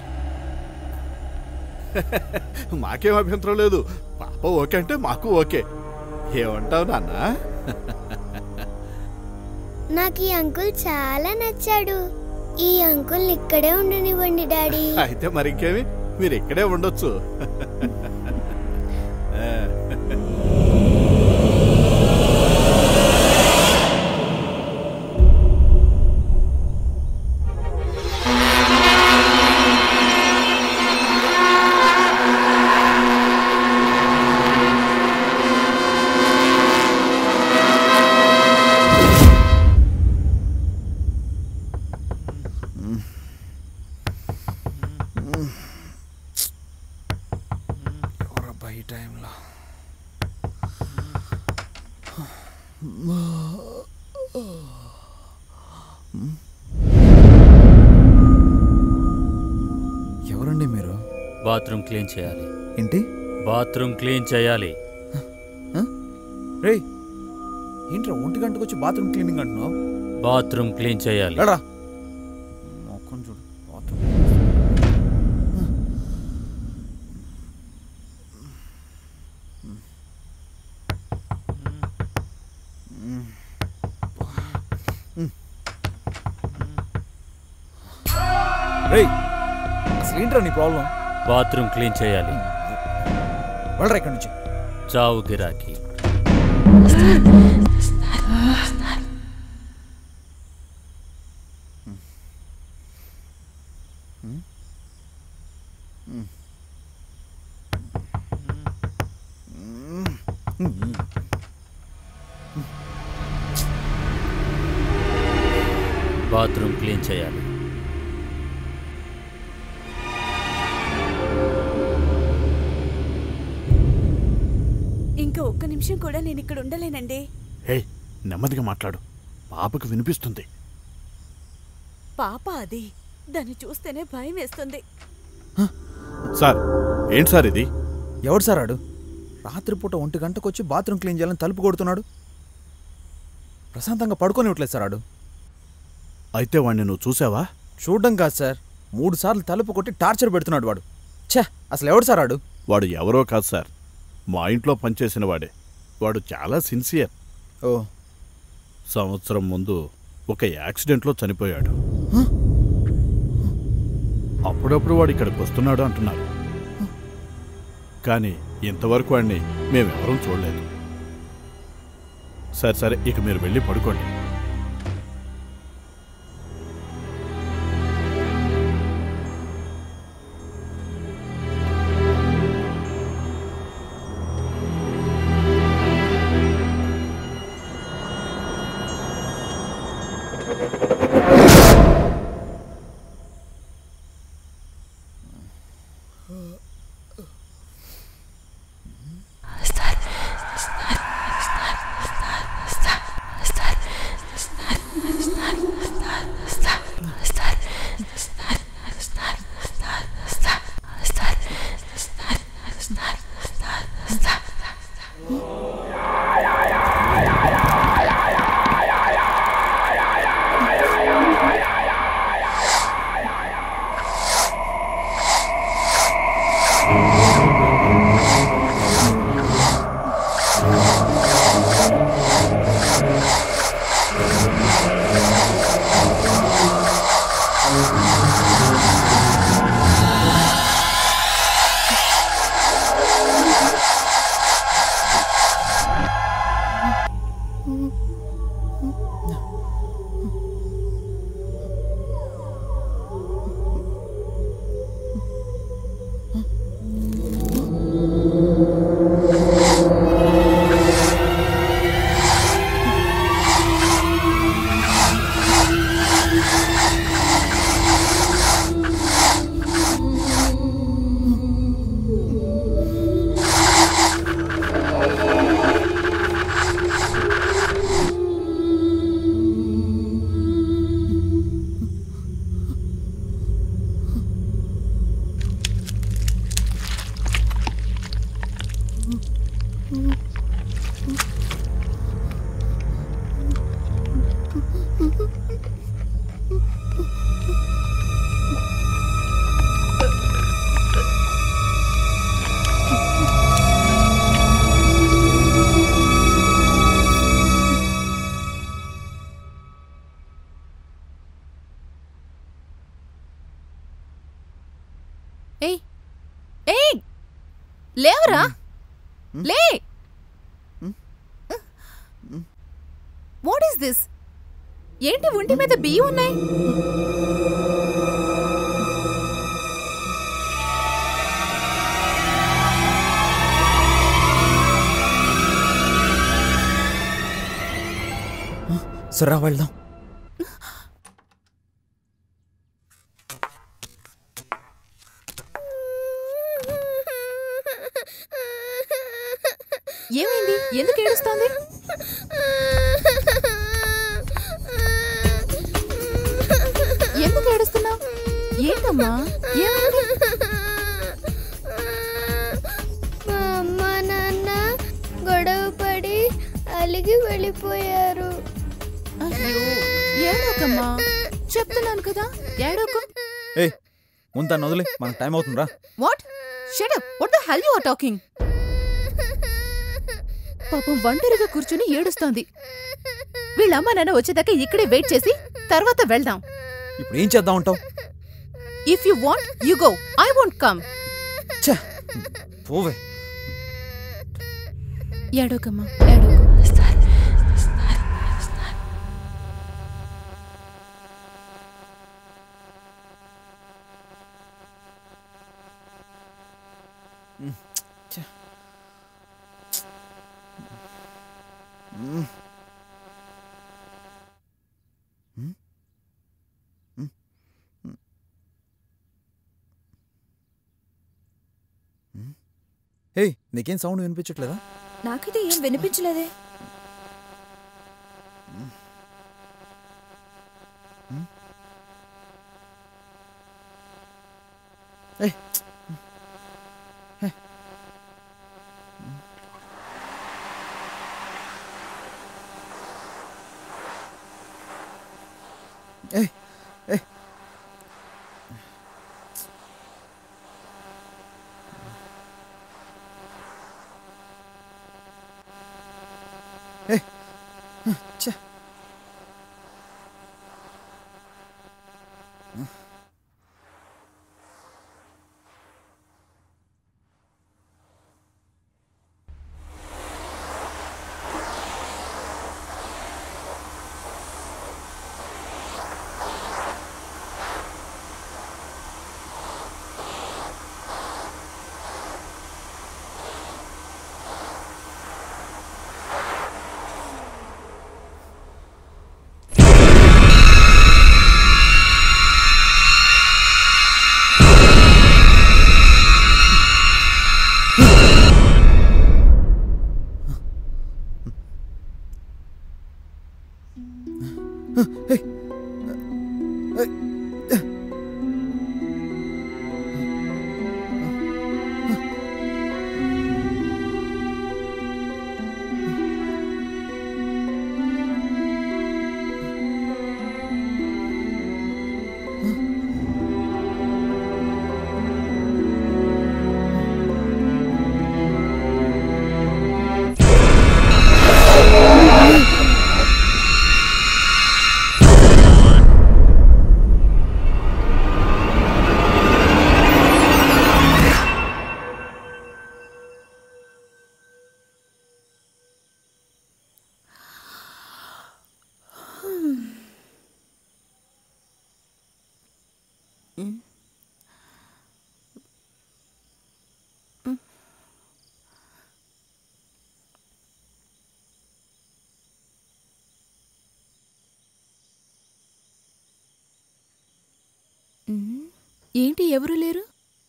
Speaker 4: మాకేం అభ్యంతరం లేదు పాప ఓకే అంటే మాకు ఓకే ఏమంటావు నాన్న
Speaker 1: నాకు ఈ అంకుల్ చాలా నచ్చాడు ఈ అంకుల్ ఇక్కడే ఉండనివ్వండి డాడీ
Speaker 4: అయితే మరి ఇంకేమి మీరు ఇక్కడే ఉండొచ్చు
Speaker 2: ఎవరండి మీరు
Speaker 5: బాత్రూమ్ క్లీన్ చేయాలి
Speaker 2: ఏంటి
Speaker 5: బాత్రూమ్ క్లీన్ చేయాలి
Speaker 2: రే ఏంట్రా ఒంటి గంటకు వచ్చి బాత్రూమ్ క్లీనింగ్ అంటున్నావు
Speaker 5: బాత్రూమ్ క్లీన్ చేయాలి
Speaker 2: ఎడరా మొక్కను చూడు బాత్రూమ్ రేయ్ అసలు ఏంట్రా నీ ప్రాబ్లం
Speaker 5: బాత్రూమ్ క్లీన్ చేయాలి
Speaker 2: వెళ్ళరా ఇక్కడి నుంచి
Speaker 5: చావు గిరాకీ బాత్రూమ్ క్లీన్ చేయాలి
Speaker 6: ఇంకా ఒక్క నిమిషం కూడా నేను ఇక్కడ ఉండలేనండి
Speaker 4: హే నెమ్మదిగా మాట్లాడు పాపకు వినిపిస్తుంది
Speaker 6: పాప అది దాన్ని చూస్తేనే భయం వేస్తుంది
Speaker 4: సార్ ఏంటి సార్ ఇది
Speaker 2: ఎవడు సార్ ఆడు రాత్రిపూట ఒంటి గంటకు వచ్చి బాత్రూమ్ క్లీన్ చేయాలని తలుపు కొడుతున్నాడు ప్రశాంతంగా పడుకొని ఇవ్వట్లేదు సార్ ఆడు
Speaker 4: అయితే వాడిని నువ్వు చూసావా
Speaker 2: చూడడం కాదు సార్ మూడు సార్లు తలుపు కొట్టి టార్చర్ పెడుతున్నాడు వాడు ఛే అసలు ఎవడు సార్ ఆడు
Speaker 4: వాడు ఎవరో కాదు సార్ మా ఇంట్లో పనిచేసిన వాడే వాడు చాలా సిన్సియర్
Speaker 2: ఓ
Speaker 4: సంవత్సరం ముందు ఒక యాక్సిడెంట్లో చనిపోయాడు అప్పుడప్పుడు వాడు ఇక్కడికి వస్తున్నాడు అంటున్నారు కానీ ఇంతవరకు వాడిని మేమెవరూ చూడలేదు సరే సరే ఇక మీరు వెళ్ళి పడుకోండి
Speaker 3: ఏయ్ ఏయ్ లేవరా లే వాట్ ఈస్ దిస్ ఏంటి ఒంటి మీద బియ్యం ఉన్నాయి
Speaker 2: సరే వెళ్దాం
Speaker 3: ఏమైంది ఎందుకు ఏడుస్తోంది ఎందుకమ్మా ఏమైంది
Speaker 8: మా అమ్మ నాన్న గొడవ పడి అలిగి వెళ్ళిపోయారు
Speaker 3: అయ్యో ఏడోకమ్మా చెప్తున్నాను కదా ఏడోకు
Speaker 2: ఏ ముందు తను వదిలే మనకు టైం అవుతుందిరా
Speaker 3: what shut up what the hell you are talking పాపం ఒంటరిగా కూర్చుని ఏడుస్తోంది వీళ్ళ అమ్మ నాన్న వచ్చేదాకా ఇక్కడే వెయిట్ చేసి తర్వాత వెళ్దాం
Speaker 2: ఇప్పుడు ఏం చేద్దాం అంటావు
Speaker 3: if you want you go I won't come
Speaker 2: ఛే పోవే
Speaker 3: ఏడోకమ్మా ఏడోకు
Speaker 2: హే నీకేం సౌండ్ వినిపించట్లేదా
Speaker 1: నాకైతే ఏం వినిపించలేదే
Speaker 2: ఏయ్ ఏయ్ ఏయ్ ఏయ్ ఛే
Speaker 3: ఏంటి ఎవరు లేరు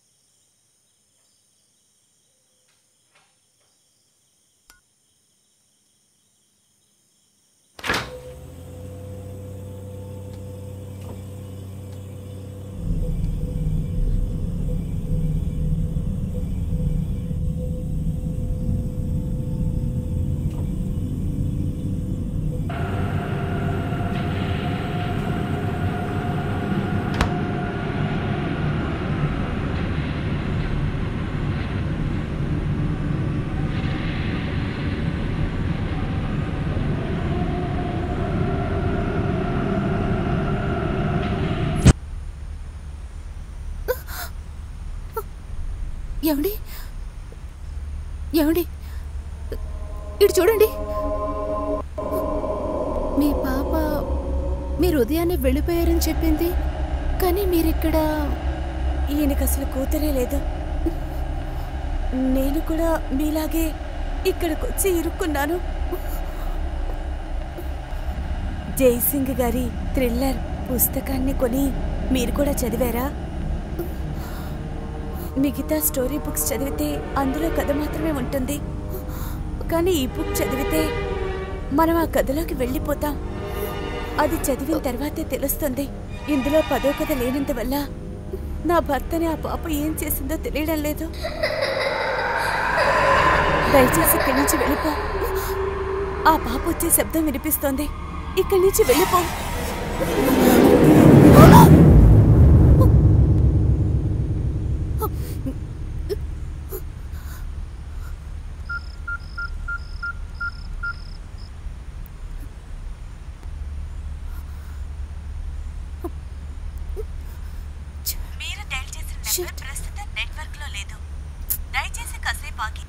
Speaker 3: ఏమండి ఏమండి ఇటు చూడండి మీ పాప మీరు ఉదయాన్నే వెళ్ళిపోయారని చెప్పింది కానీ మీరిక్కడ
Speaker 6: ఈయనకు అసలు కూతురే లేదు నేను కూడా మీలాగే ఇక్కడికి వచ్చి ఇరుక్కున్నాను జైసింగ్ గారి థ్రిల్లర్ పుస్తకాన్ని కొని మీరు కూడా చదివారా మిగతా స్టోరీ బుక్స్ చదివితే అందులో కథ మాత్రమే ఉంటుంది కానీ ఈ బుక్ చదివితే మనం ఆ కథలోకి వెళ్ళిపోతాం అది చదివిన తర్వాతే తెలుస్తుంది ఇందులో పదో కథ లేనందువల్ల నా భర్తని ఆ పాప ఏం చేసిందో తెలియడం లేదు దయచేసి ఇక్కడి నుంచి వెళ్ళిపో ఆ పాప వచ్చే శబ్దం వినిపిస్తోంది ఇక్కడి నుంచి వెళ్ళిపో మీరు డైల్ చేసిన నెంబర్ ప్రస్తుతం నెట్వర్క్ లో లేదు దయచేసి కాసేపు ఆగి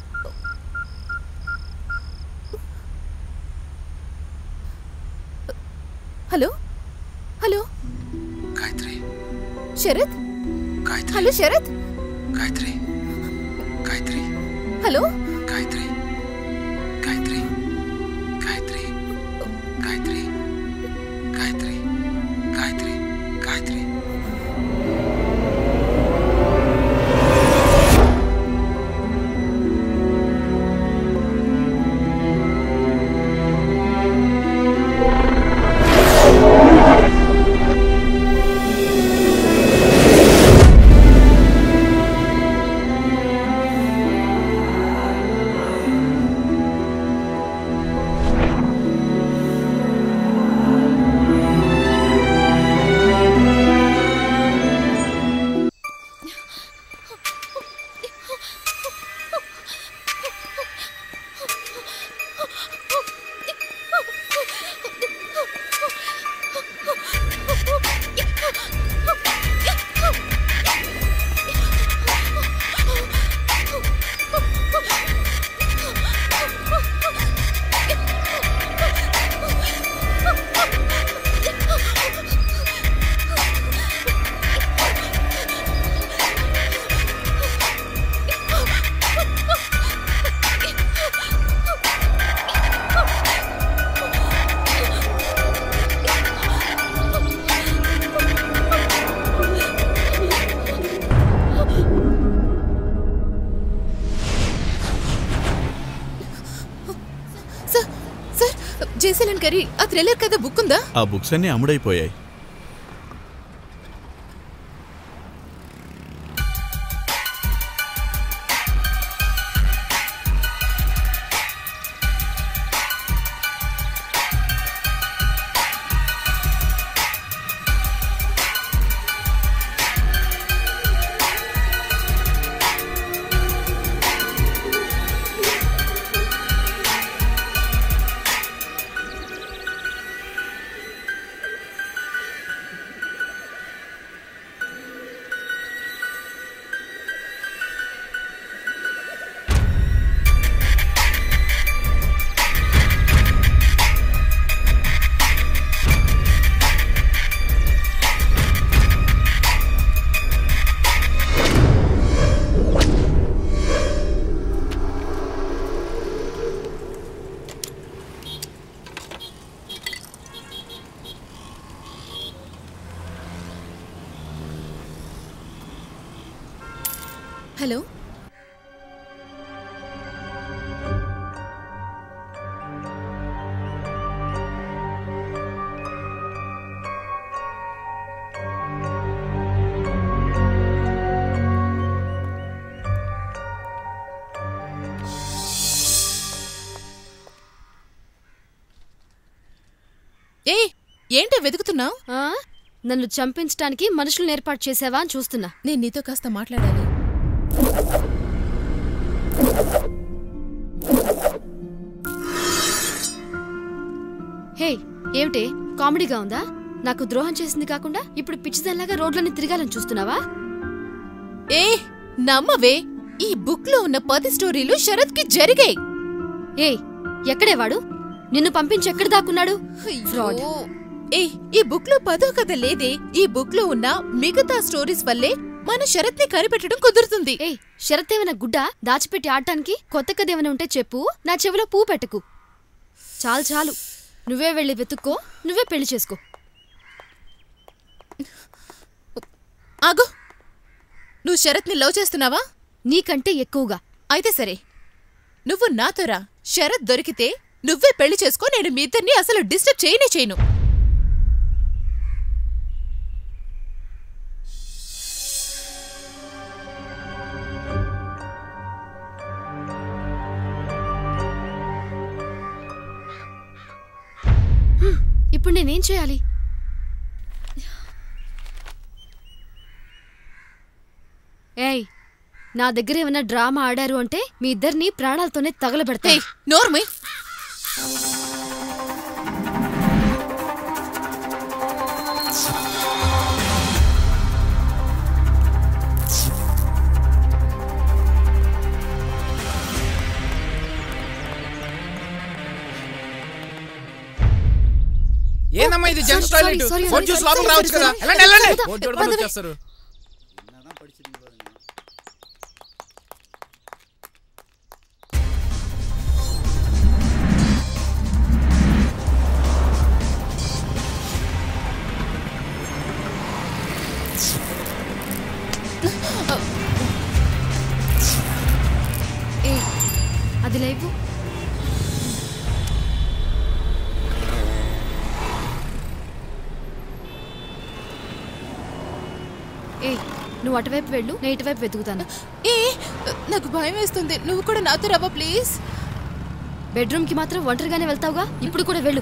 Speaker 3: hello hello
Speaker 9: Gayatri
Speaker 3: Sharat
Speaker 9: Gayatri
Speaker 3: hello Sharat
Speaker 9: Gayatri Gayatri
Speaker 3: hello
Speaker 9: Gayatri Gayatri Gayatri Gayatri Gayatri Gayatri Gayatri
Speaker 3: sir sir జేసీలన్ కరీ ఆ థ్రిల్లర్ కథ బుక్ ఉందా
Speaker 4: ఆ బుక్స్ అన్నీ అమ్ముడైపోయాయి
Speaker 3: హలో ఏ ఏంటో వెతుకుతున్నావు
Speaker 10: ఆ? నన్ను చంపించడానికి మనుషులను ఏర్పాటు చేసావా అని చూస్తున్నా
Speaker 3: నేను నీతో కాస్త మాట్లాడాలి
Speaker 10: హే ఏమిటి కామెడీగా ఉందా నాకు ద్రోహం చేసింది కాకుండా ఇప్పుడు పిచ్చిదల్లాగా రోడ్లని తిరగాలని చూస్తున్నావా
Speaker 3: ఏ నమ్మవే ఈ బుక్ లో ఉన్న పది స్టోరీలు శరత్ కి జరిగాయి
Speaker 10: ఏ ఎక్కడే వాడు నిన్ను పంపించి ఎక్కడ దాక్కున్నాడు Fraud.
Speaker 3: అయ్యో. ఏ ఈ బుక్ లో పదో కథ లేదే ఈ బుక్ లో ఉన్న మిగతా స్టోరీస్ వల్లే మన శరత్ ని కనిపెట్టడం కుదురుతుంది
Speaker 10: ఏ శరత్ ఏమైనా గుడ్డ దాచిపెట్టి ఆడటానికి కొత్త కథ ఏమైనా ఉంటే చెప్పు నా చెవిలో పూ పెట్టకు చాలు చాలు నువ్వే వెళ్ళి వెతుక్కో నువ్వే పెళ్లి చేసుకో
Speaker 3: ఆగు నువ్వు శరత్ ని లవ్ చేస్తున్నావా
Speaker 10: నీకంటే ఎక్కువగా
Speaker 3: అయితే సరే నువ్వు నాతో రా శరత్ దొరికితే నువ్వే పెళ్లి చేసుకో నేను మీ ఇద్దరిని అసలు డిస్టర్బ్ చేయనే చేయను
Speaker 10: ఇప్పుడు నేనేం చేయాలి ఏయ్ నా దగ్గర ఏమైనా డ్రామా ఆడారు అంటే మీ ఇద్దరిని ప్రాణాలతోనే తగలబెడతాయి
Speaker 3: నోర్మై
Speaker 11: ఏందమ్మా ఇది gents
Speaker 10: Sorry,
Speaker 11: toilet
Speaker 10: sorry,
Speaker 11: phone
Speaker 10: sorry,
Speaker 11: చూసి
Speaker 10: sorry,
Speaker 11: లోపలికి
Speaker 10: sorry,
Speaker 11: రావచ్చు కదా
Speaker 10: sorry.
Speaker 11: వెళ్ళండి వెళ్ళండి
Speaker 10: పద,
Speaker 11: ఫోన్ చూడకుండా
Speaker 10: పదవే.
Speaker 11: వచ్చేస్తారు
Speaker 10: ఏ అది లేవు ఏ నువ్వు అటువైపు వెళ్ళు నేను ఇటువైపు వెతుకుతాను
Speaker 3: ఏ నాకు భయం వేస్తుంది నువ్వు కూడా నాతో రవ్వ ప్లీజ్
Speaker 10: బెడ్రూమ్కి మాత్రం ఒంటరిగానే వెళ్తావుగా ఇప్పుడు కూడా వెళ్ళు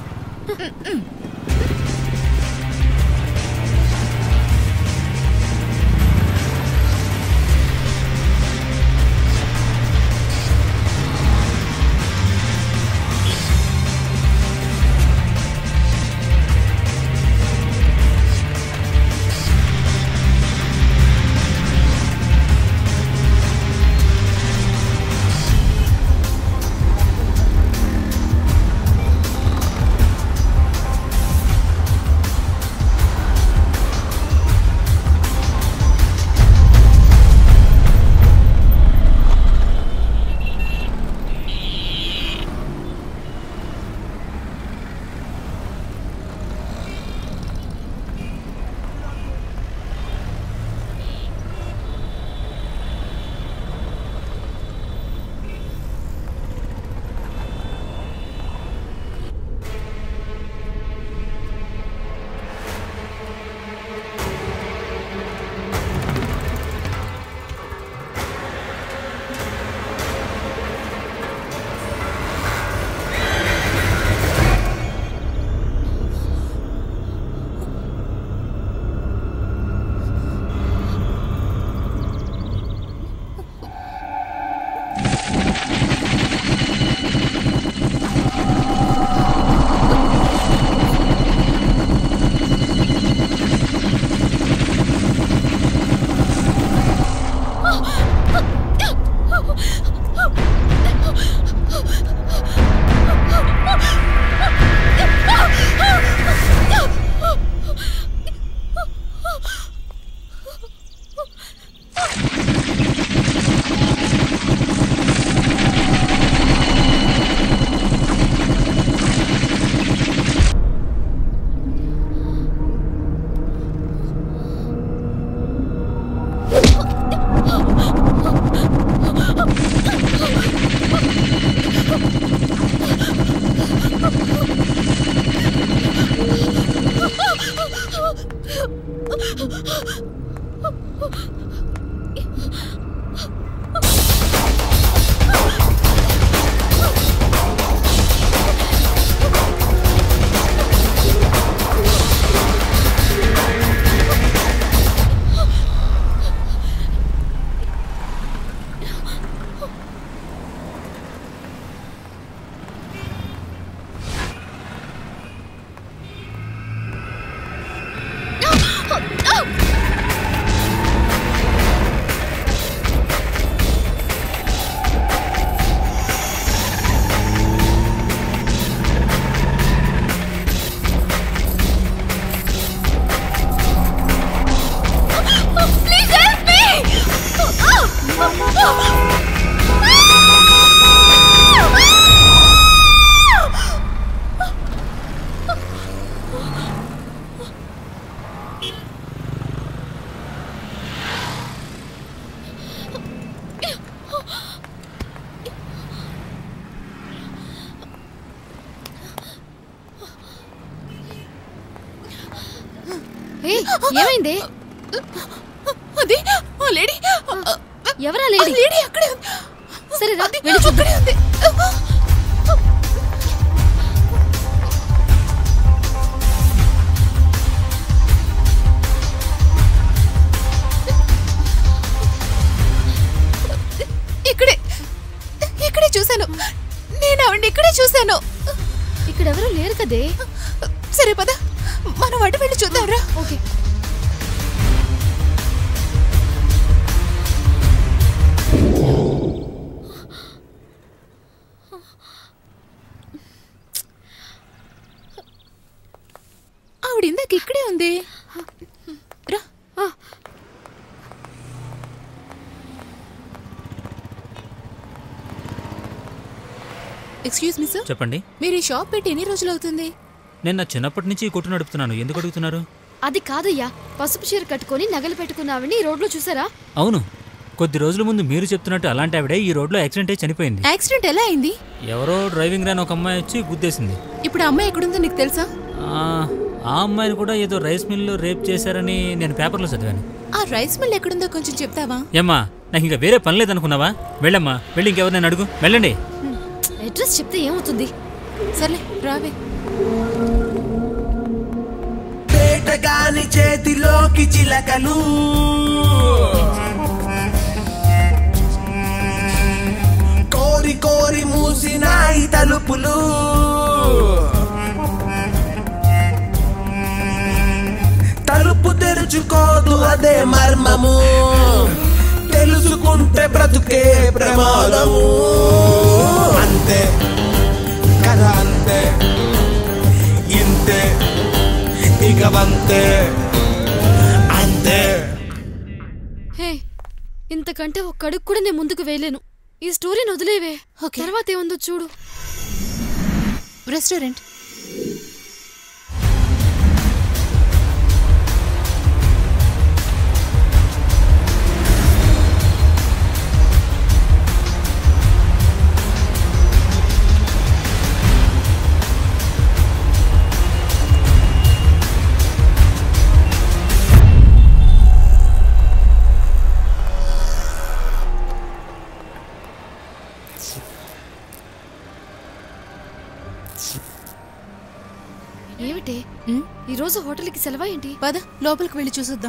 Speaker 10: ఏ ఏమైంది
Speaker 3: అది ఆ లేడీ
Speaker 10: ఎవరా లేడీ
Speaker 3: లేడీ అక్కడే ఉంది
Speaker 10: సరే రా
Speaker 3: అది
Speaker 10: వెళ్ళి చూద్దాం.
Speaker 3: అక్కడే ఉంది చూశాను
Speaker 10: ఇక్కడ ఎవరు లేరు కదే
Speaker 3: సరే పద మనం అటు వెళ్ళి చూద్దాంరా
Speaker 10: ఓకే
Speaker 3: ఆవిడ ఇందాక ఇక్కడే ఉంది రా ఎక్స్క్యూజ్ మీ సార్
Speaker 5: చెప్పండి
Speaker 3: మీరు ఈ షాప్ పెట్టి ఎన్ని రోజులు అవుతుంది
Speaker 5: నేను నా చిన్నప్పటి నుంచి ఈ కొట్టు నడుపుతున్నాను ఎందుకు అడుగుతున్నారు
Speaker 10: అది కాదయ్యా పసుపు చీర కట్టుకొని నగలు పెట్టుకున్న ఆవిడని ఈ రోడ్లో చూసారా
Speaker 5: అవును కొద్ది రోజుల ముందు మీరు చెప్తున్నట్టు అలాంటి ఆవిడే ఈ రోడ్లో యాక్సిడెంట్ అయి చనిపోయింది
Speaker 3: యాక్సిడెంట్ ఎలా అయింది
Speaker 5: ఎవరో డ్రైవింగ్ రాని ఒక అమ్మాయి వచ్చి గుద్దేసింది
Speaker 3: ఇప్పుడు ఆ అమ్మాయి ఎక్కడుందో నీకు తెలుసా
Speaker 5: ఆ, ఆ అమ్మాయిని కూడా ఏదో రైస్ మిల్లో రేప్ చేశారని నేను పేపర్లో చదివాను
Speaker 3: ఆ రైస్ మిల్ ఎక్కడుందో కొంచెం చెప్తావా
Speaker 5: ఏమ్మా నాకు ఇంకా వేరే పని లేదనుకున్నావా వెళ్ళమ్మా వెళ్ళి ఇంకెవరినైనా అడుగు వెళ్ళండి
Speaker 10: అడ్రస్ చెప్తే ఏమవుతుంది
Speaker 3: సర్లే రావే
Speaker 7: వేటగాని చేతిలోకి చిలకలు కోరి కోరి మూసినాయి తలుపులు తలుపు తెరుచుకోదు అదే మర్మము తెలుసుకుంటే బ్రతుకే ప్రమాదము అంతే కదా అంతే ఇంతే ఇక వంతే అంతే
Speaker 10: హే ఇంతకంటే ఒక్క అడుగు కూడా నేను ముందుకు వేయలేను ఈ స్టోరీని వదిలేవే తర్వాత ఏముందో చూడు
Speaker 3: రెస్టారెంట్
Speaker 10: ఏమిటి ఈ రోజు హోటల్కి సెలవా ఏంటి
Speaker 3: పద లోపలికి వెళ్ళి చూసొద్దాం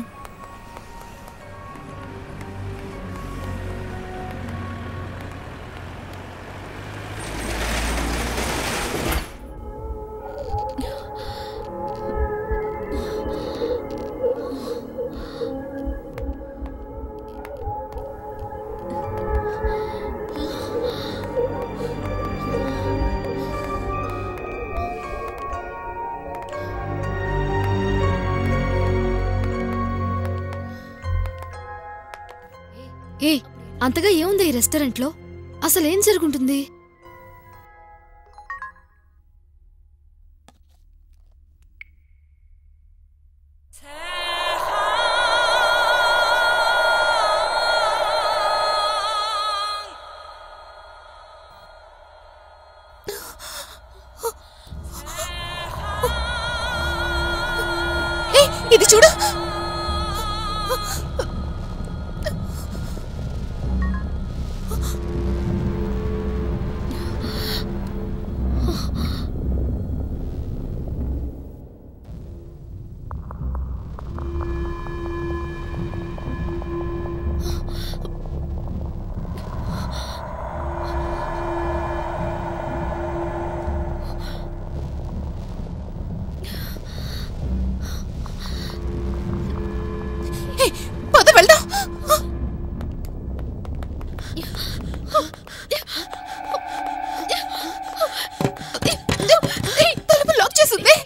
Speaker 10: ఏ అంతగా ఏముంది ఈ రెస్టారెంట్లో అసలు ఏం జరుగుంటుంది
Speaker 3: ఏ ఇది చూడు ఏ, పద వెళ్దాం ఏ, తలుపు లాక్ చేసింది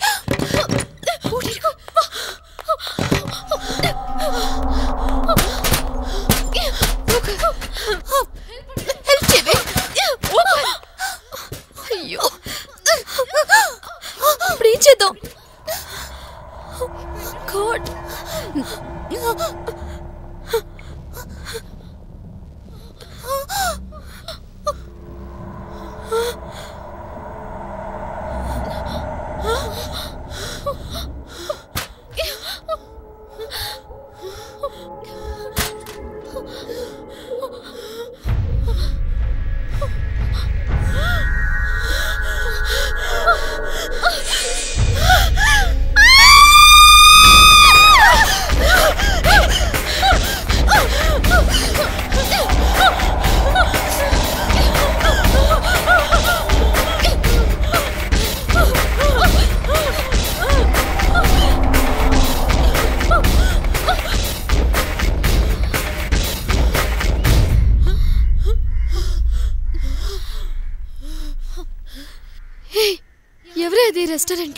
Speaker 3: హెల్ప్ చేయవే
Speaker 10: అయ్యో ఇప్పుడు ఏం చేద్దాం గాడ్
Speaker 7: Ah!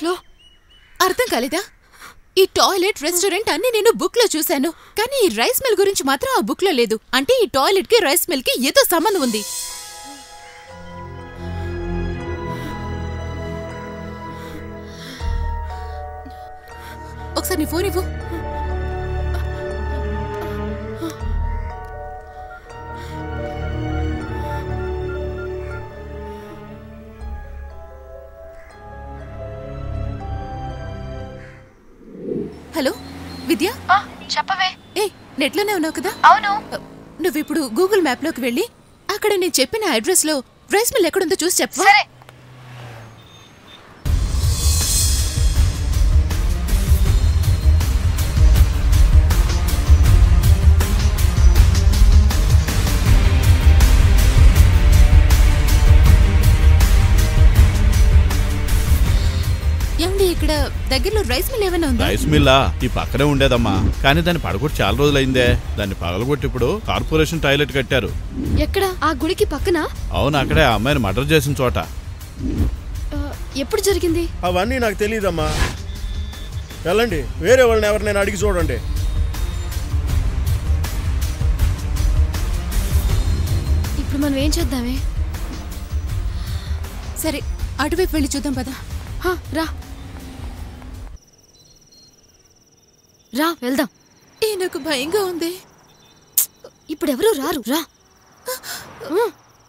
Speaker 10: ఇంట్లో
Speaker 3: అర్థం కాలేదా ఈ టాయిలెట్ రెస్టారెంట్ అన్ని నేను బుక్ లో చూశాను కానీ ఈ రైస్ మిల్ గురించి మాత్రం ఆ బుక్ లో లేదు అంటే ఈ టాయిలెట్ కి రైస్ మిల్ కి ఏదో సంబంధం ఉంది ఒకసారి నీ ఫోన్ ఇవ్వు హలో విద్య
Speaker 6: చెప్పవే
Speaker 3: ఏ నెట్లోనే ఉన్నావు కదా
Speaker 6: అవును
Speaker 3: నువ్వు ఇప్పుడు గూగుల్ మ్యాప్ లోకి వెళ్ళి అక్కడ నేను చెప్పిన అడ్రస్ లో రైస్ మిల్ ఎక్కడుందో చూసి చెప్పవా
Speaker 6: సరే
Speaker 3: ఏమండి ఇక్కడ దగ్గరలో రైస్ మిల్ ఏమైనా ఉందా
Speaker 4: రైస్ మిల్లా ఈ పక్కనే ఉండేదమ్మా కానీ దాన్ని పడగొట్టి చాలా రోజులైందే దాన్ని పగలగొట్టి ఇప్పుడు కార్పొరేషన్ టాయిలెట్ కట్టారు
Speaker 10: ఎక్కడ ఆ గుడికి పక్కన
Speaker 4: అవును అక్కడే ఆ అమ్మాయిని మర్డర్ చేసిన చోట
Speaker 10: ఆ, ఎప్పుడు జరిగింది
Speaker 12: అవన్నీ నాకు తెలియదమ్మా వెళ్ళండి వేరే వాళ్ళని ఎవరినైనా అడిగి చూడండి
Speaker 10: ఇప్పుడు మనం ఏం చేద్దామే
Speaker 3: సరే అటువైపు వెళ్ళి చూద్దాం పదా
Speaker 10: హా, రా రా వెళ్దాం
Speaker 3: ఏ నాకు భయంగా ఉంది
Speaker 10: ఇప్పుడు ఎవరు రారు రా ఆ.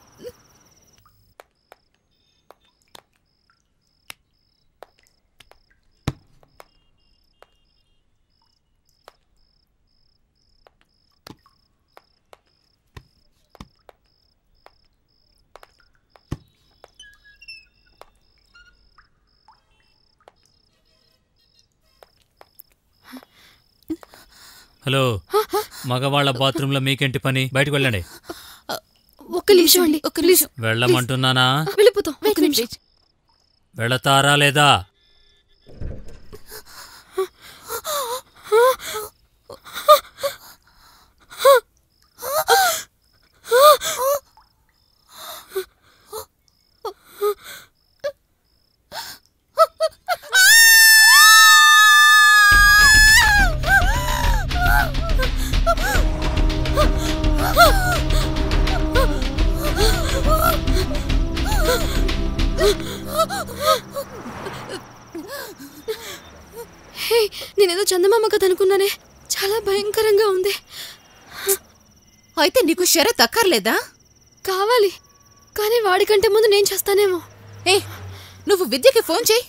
Speaker 5: హలో మగవాళ్ళ బాత్రూంలో మీకేంటి పని బయటకు వెళ్ళండి
Speaker 10: ఒక్క నిమిషం అండి
Speaker 3: ఒక్క నిమిషం
Speaker 5: వెళ్ళమంటున్నానా
Speaker 10: వెళ్ళిపోతాం ఒక్క నిమిషం
Speaker 5: వెళతారా లేదా
Speaker 10: హే నేనేదో చందమామ కథ అనుకున్నానే చాలా భయంకరంగా ఉంది
Speaker 3: అయితే నీకు షరత్ అక్కర్లేదా
Speaker 10: కావాలి కానీ వాడికంటే ముందు నేను చేస్తానేమో
Speaker 3: ఏ నువ్వు విద్యకి ఫోన్ చేయి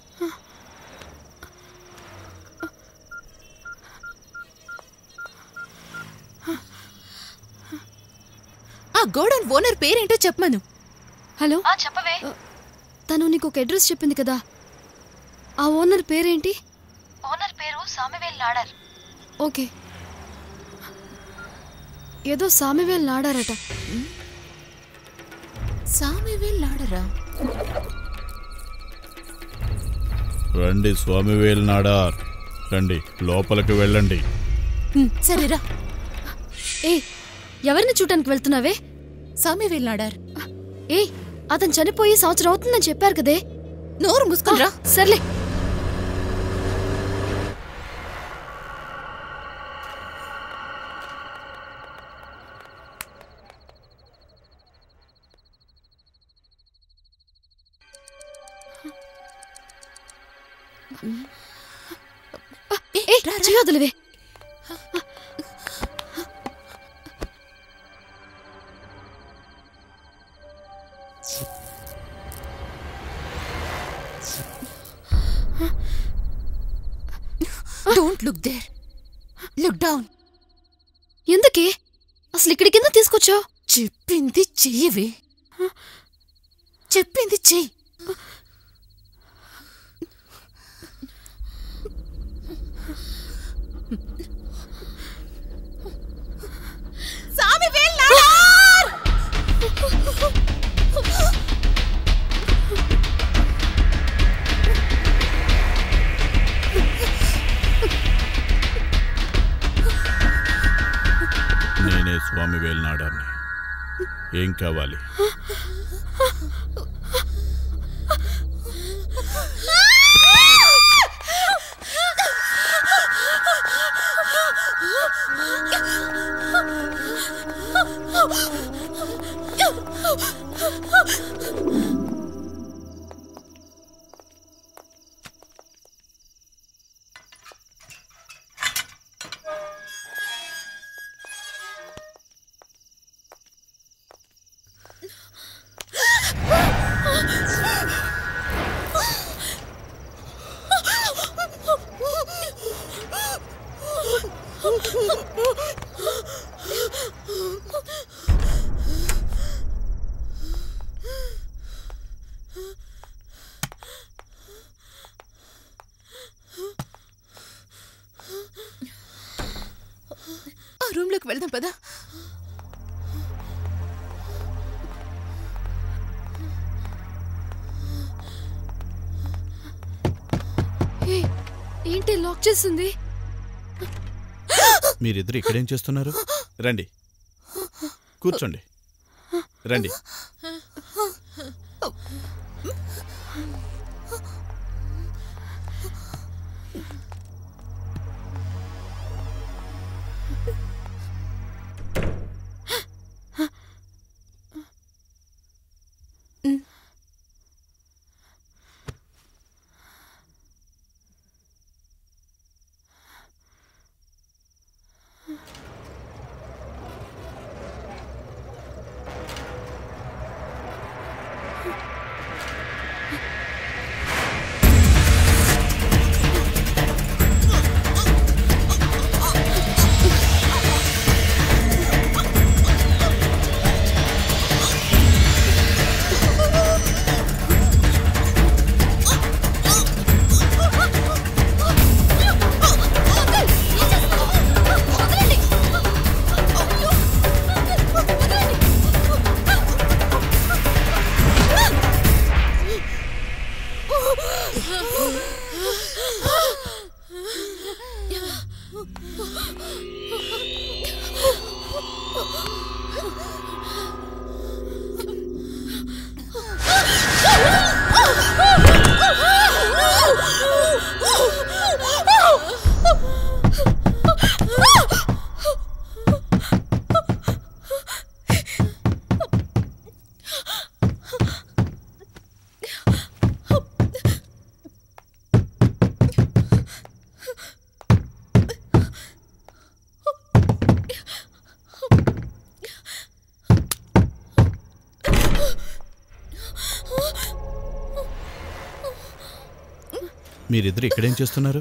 Speaker 3: ఆ గోడౌన్ ఓనర్ పేరేంటో చెప్పమను
Speaker 10: హలో
Speaker 6: చెప్పవే
Speaker 10: తను నీకు ఒక అడ్రస్ చెప్పింది కదా ఆ ఓనర్ పేరేంటి
Speaker 6: ఓనర్ పేరు సామివేల్ నాడర్
Speaker 10: ఓకే ఏదో సామివేల్ నాడారట
Speaker 3: సామివేల్ నాడరా
Speaker 4: రండి స్వామి వేలునాడార్ రండి లోపలికి వెళ్ళండి
Speaker 3: సరేరా
Speaker 10: ఏ ఎవరిని చూడటానికి వెళ్తున్నావే
Speaker 3: సామివేల్ నాడార్
Speaker 10: ఏ అతను చనిపోయి సంవత్సరం అవుతుందని చెప్పారు కదే
Speaker 3: నోరు మూసుకునిరా
Speaker 10: సర్లే ఏ చేయొద్దులేవే
Speaker 3: don't look there look down
Speaker 10: ఎందుకే అసలు ఇక్కడికి ఎందుకు తీసుకొచ్చావు
Speaker 3: చెప్పింది చెయ్యవే చెప్పింది చెయ్యి సామివేల్ నాడార్
Speaker 4: నేనే స్వామి వేలునాడార్ని ఏం కావాలి
Speaker 10: ఆ
Speaker 3: ఆ రూమ్ లోకి వెళ్దాం పదా
Speaker 10: ఏ, ఏంటి లాక్ చేస్తుంది
Speaker 4: మీరిద్దరు ఇక్కడేం చేస్తున్నారు రండి కూర్చోండి రండి మీరిద్దరు ఇక్కడేం చేస్తున్నారు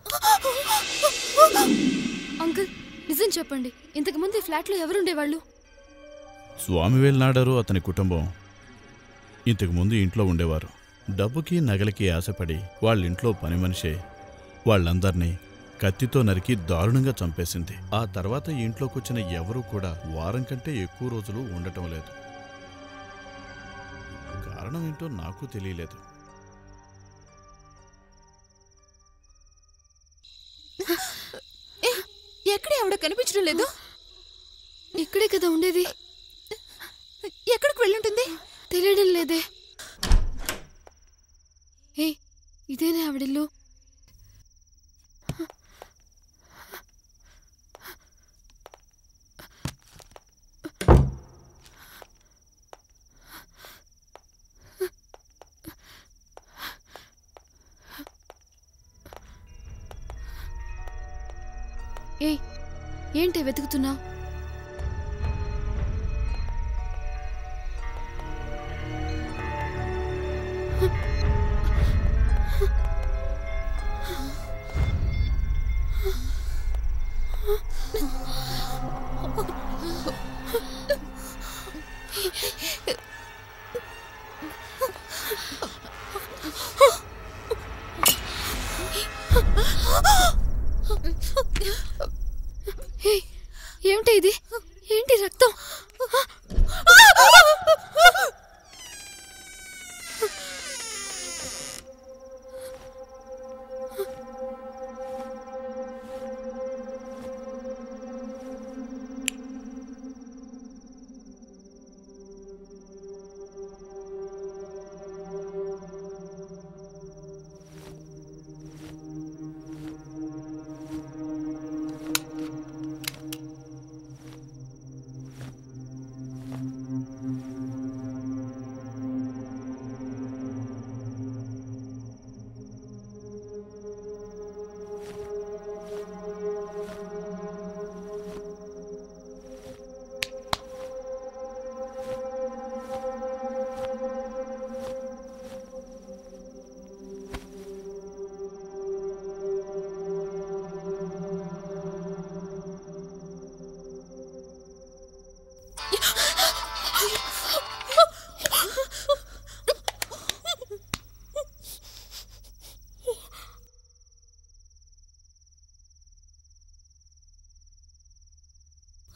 Speaker 10: అంకుల్ నిజం చెప్పండి ఇంతకు ముందు ఈ ఫ్లాట్లో ఎవరుండేవాళ్ళు
Speaker 4: స్వామివేల్ నాడారు అతని కుటుంబం ఇంతకు ముందు ఇంట్లో ఉండేవారు డబ్బుకి నగలకి ఆశపడి వాళ్ళ ఇంట్లో పని మనిషే వాళ్ళందర్నీ కత్తితో నరికి దారుణంగా చంపేసింది ఆ తర్వాత ఈ ఇంట్లోకి వచ్చిన ఎవరూ కూడా వారం కంటే ఎక్కువ రోజులు ఉండటం లేదు కారణం ఏంటో నాకు తెలియలేదు
Speaker 3: ఏ, ఎక్కడే ఆవిడ కనిపించడం లేదు
Speaker 10: ఇక్కడే కదా ఉండేది
Speaker 3: ఎక్కడికి వెళ్ళుంటుంది
Speaker 10: తెలియడం లేదే ఏ ఇదేనే ఆవిడిల్లు ఏయ్ ఏంటి వెతుకుతున్నావు ఏయ్, ఏమిటి ఇది ఏంటి రక్తం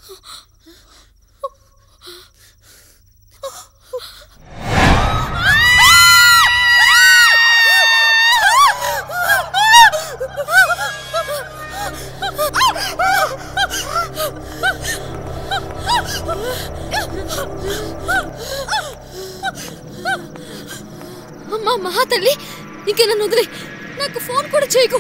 Speaker 10: అమ్మా మహా తల్లి ఇంక నన్ను వదిలే నాకు ఫోన్ కూడా చేయకు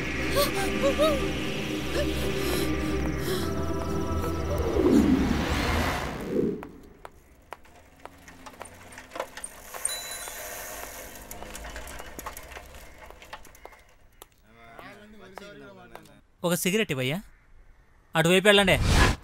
Speaker 5: ఒక సిగరెట్ ఇవ్వయ్యా అటువైపు వెళ్ళండి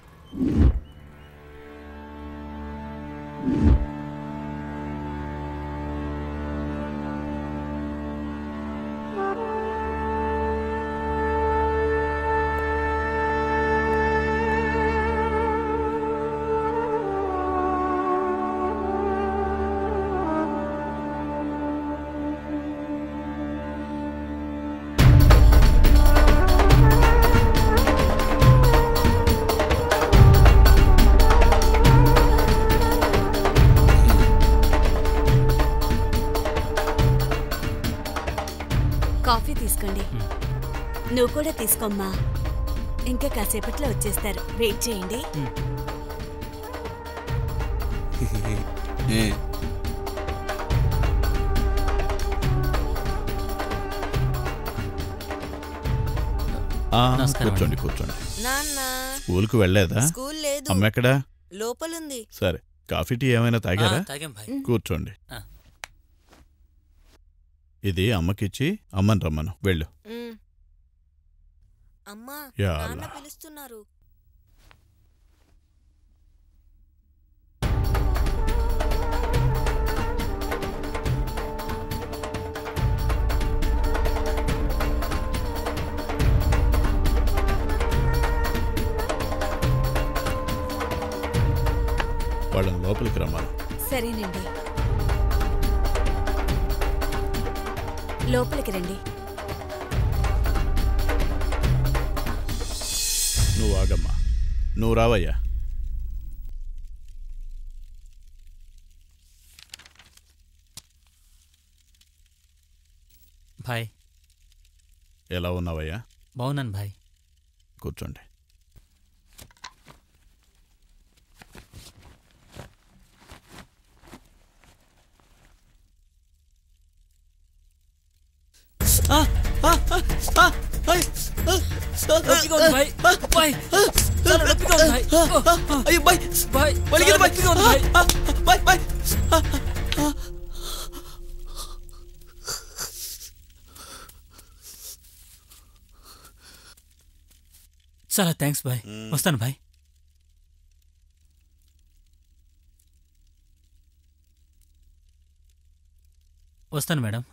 Speaker 6: కాఫీ తీసుకోండి నువ్వు కూడా తీసుకోమ్మా ఇంకా కాసేపట్లో వచ్చేస్తారు వెయిట్ చేయండి
Speaker 4: ఆ,
Speaker 13: నమస్కారం
Speaker 4: కూర్చోండి కూర్చోండి
Speaker 14: నాన్న
Speaker 4: స్కూల్కి వెళ్ళలేదా
Speaker 14: స్కూల్ లేదు
Speaker 4: అమ్మ ఎక్కడా
Speaker 14: లోపలుంది
Speaker 4: సరే కాఫీ టీ ఏమైనా తాగారా
Speaker 5: ఆ, తాగాం భాయ్.
Speaker 4: కూర్చోండి
Speaker 5: ఆ.
Speaker 4: ఇది అమ్మకిచ్చి అమ్మని రమ్మను వెళ్ళు
Speaker 14: ఉమ్. అమ్మా
Speaker 4: యా
Speaker 14: నాన్న
Speaker 4: అల్లా.
Speaker 14: పిలుస్తున్నారు
Speaker 4: వాళ్ళని లోపలికి రమ్మను
Speaker 6: సరేనండి లోపలికి రండి
Speaker 4: నువ్వు ఆగమ్మా నువ్వు రావయ్యా
Speaker 5: భాయ్
Speaker 4: ఎలా ఉన్నావయ్యా
Speaker 5: బాగున్నాను భాయ్
Speaker 4: కూర్చోండి
Speaker 5: నొప్పిగా ఉంది భాయ్. భాయ్. చాలా నొప్పిగా ఉంది భాయ్.
Speaker 7: అయ్యో బాయ్
Speaker 5: భాయ్.
Speaker 7: వలిగింది
Speaker 5: చాలా
Speaker 7: బాయ్
Speaker 5: నొప్పిగా ఉంది భాయ్.
Speaker 7: బాయ్ బాయ్
Speaker 5: చాలా థ్యాంక్స్ భాయ్ వస్తాను భాయ్ వస్తాను మేడం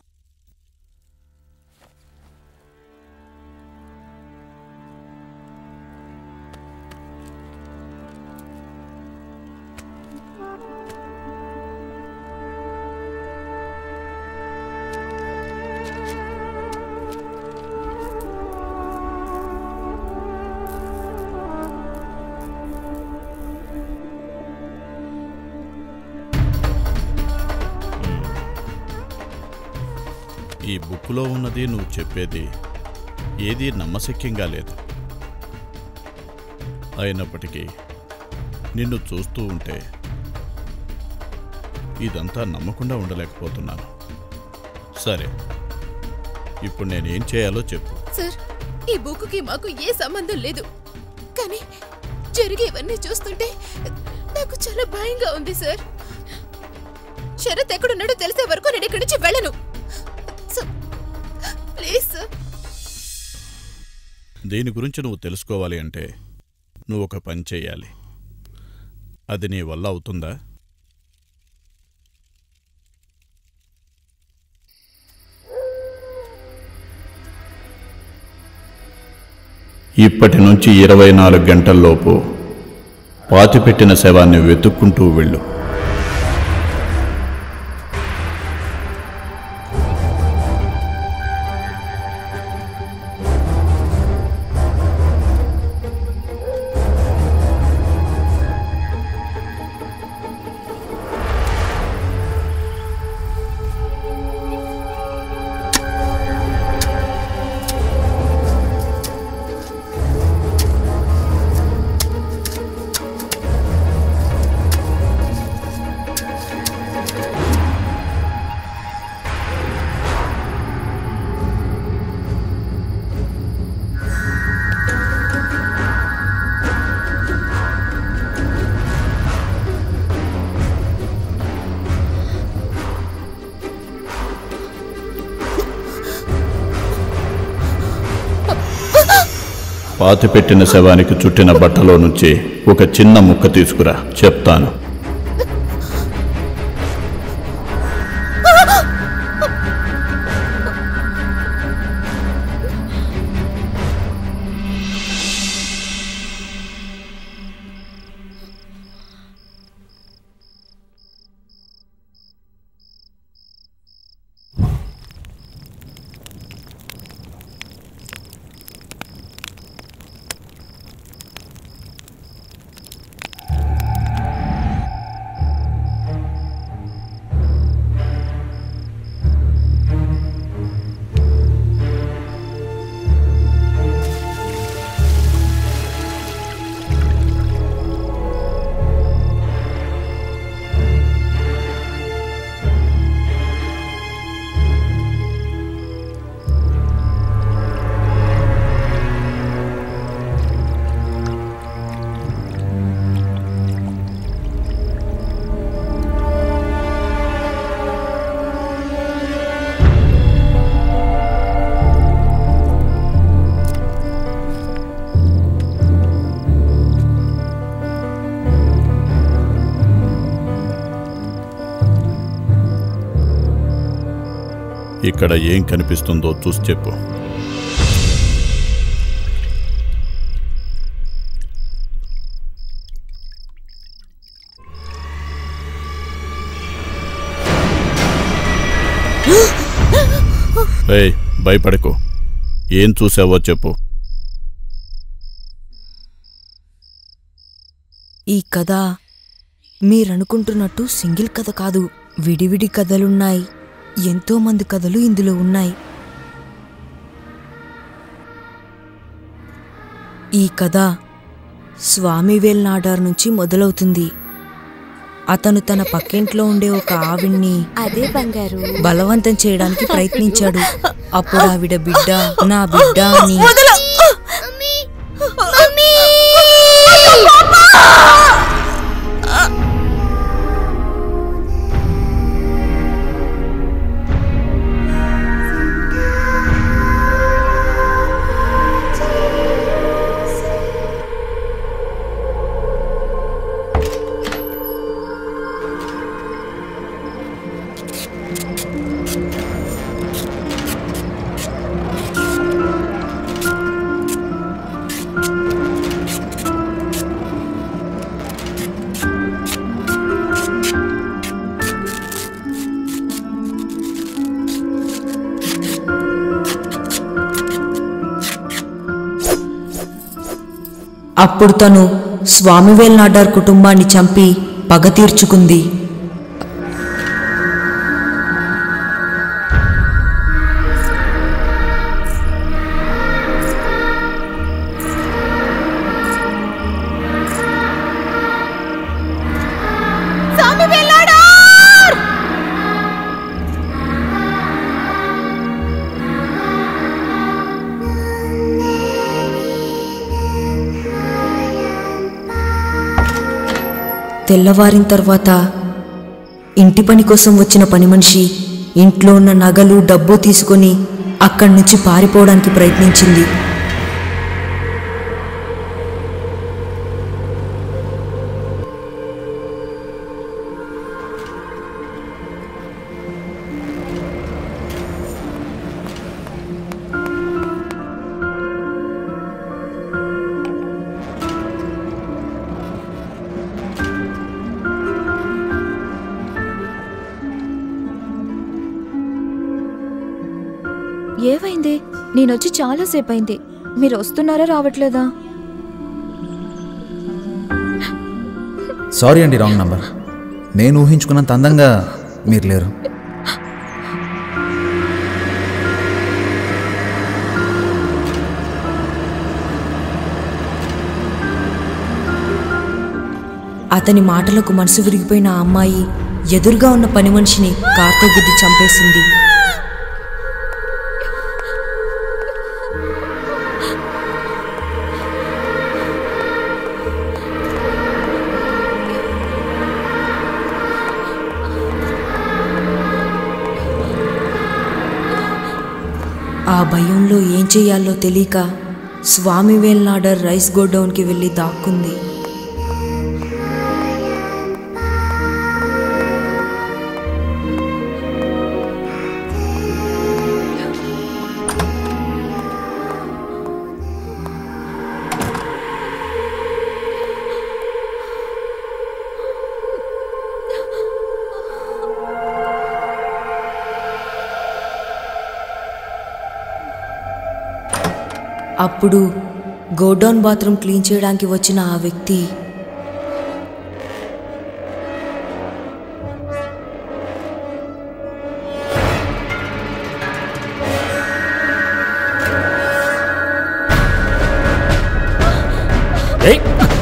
Speaker 4: ఈ బుక్లో ఉన్నది నువ్వు చెప్పేది ఏదీ నమ్మశక్యంగా లేదు అయినప్పటికీ నిన్ను చూస్తూ ఉంటే ఇదంతా నమ్మకుండా ఉండలేకపోతున్నాను సరే ఇప్పుడు నేనేం చేయాలో చెప్పు
Speaker 3: సార్ ఈ బుక్కి మాకు ఏ సంబంధం లేదు కానీ జరిగేవన్నీ చూస్తుంటే నాకు చాలా భయంగా ఉంది సార్ శరత్ ఎక్కడున్నాడో తెలిసే వరకు నేను ఇక్కడి నుంచి వెళ్ళను సార్, ప్లీజ్ సార్
Speaker 4: దీని గురించి నువ్వు తెలుసుకోవాలి అంటే నువ్వు ఒక పని చేయాలి అది నీ వల్ల అవుతుందా ఇప్పటి నుంచి ఇరవై నాలుగు గంటల్లోపు పాతిపెట్టిన శవాన్ని వెతుక్కుంటూ వెళ్ళు పాతిపెట్టిన శవానికి చుట్టిన బట్టలో నుంచి ఒక చిన్న ముక్క తీసుకురా చెప్తాను ఇక్కడ ఏం కనిపిస్తుందో చూసి చెప్పు ఏయ్ భయపడకు ఏం చూసావో చెప్పు
Speaker 1: ఈ కథ మీరనుకుంటున్నట్టు సింగిల్ కథ కాదు విడివిడి కథలున్నాయి ఎంతో మంది కథలు ఇందులో ఉన్నాయి ఈ కథ స్వామివేల్ నాడార్ నుంచి మొదలవుతుంది అతను తన పక్కింట్లో ఉండే ఒక ఆవిడ్ని
Speaker 6: అదే బంగారు
Speaker 1: బలవంతం చేయడానికి ప్రయత్నించాడు అప్పుడు ఆవిడ బిడ్డ నా బిడ్డ అని అప్పుడు తను స్వామివేల్ నాడార్ కుటుంబాన్ని చంపి పగ తీర్చుకుంది తెల్లవారిన తర్వాత ఇంటి పని కోసం వచ్చిన పని మనిషి ఇంట్లో ఉన్న నగలు డబ్బు తీసుకొని అక్కడి నుంచి పారిపోవడానికి ప్రయత్నించింది
Speaker 13: ఏమైంది నేనొచ్చి చాలాసేపు అయింది మీరు వస్తున్నారా రావట్లేదా
Speaker 2: సారీ అండి రాంగ్ నంబర్ నేను ఊహించుకున్నంత అందంగా మీరు లేరు
Speaker 1: అతని మాటలకు మనసు విరిగిపోయిన ఆ అమ్మాయి ఎదురుగా ఉన్న పని మనిషిని కార్తో గుద్ది చంపేసింది ఆ భయంలో ఏం చెయ్యాలో తెలియక
Speaker 15: స్వామి వేల్నాడర్ రైస్ గోడౌన్కి వెళ్ళి దాక్కుంది అప్పుడు గోడౌన్ బాత్రూమ్ క్లీన్ చేయడానికి వచ్చిన ఆ వ్యక్తి
Speaker 16: ఏయ్!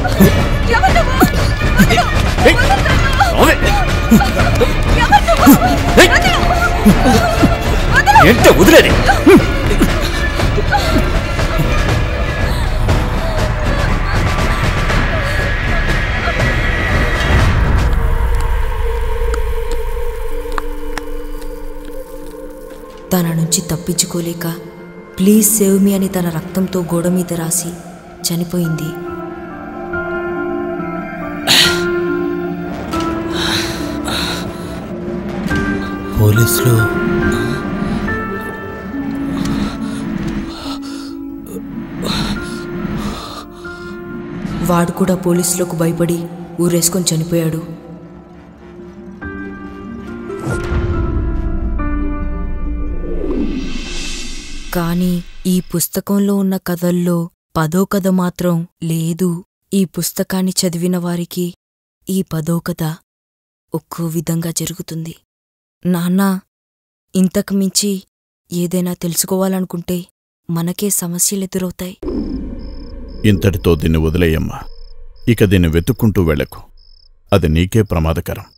Speaker 16: ఏయ్! రావే! ఏయ్! ఏంటో వదిలేది
Speaker 15: తన నుంచి తప్పించుకోలేక ప్లీజ్ సేవ్ మీ అని తన రక్తంతో గోడ మీద రాసి చనిపోయింది
Speaker 17: పోలీసులు
Speaker 15: వాడు కూడా పోలీసులకు భయపడి ఊరేసుకొని చనిపోయాడు కానీ ఈ పుస్తకంలో ఉన్న కథల్లో పదో కథ మాత్రం లేదు ఈ పుస్తకాన్ని చదివిన వారికి ఈ పదో కథ ఒక్కో విధంగా జరుగుతుంది నాన్న ఇంతకు మించి ఏదైనా తెలుసుకోవాలనుకుంటే మనకే సమస్యలు ఎదురవుతాయి
Speaker 4: ఇంతటితో దీన్ని వదిలేయమ్మా ఇక దీన్ని వెతుక్కుంటూ వెళ్ళకు అది నీకే ప్రమాదకరం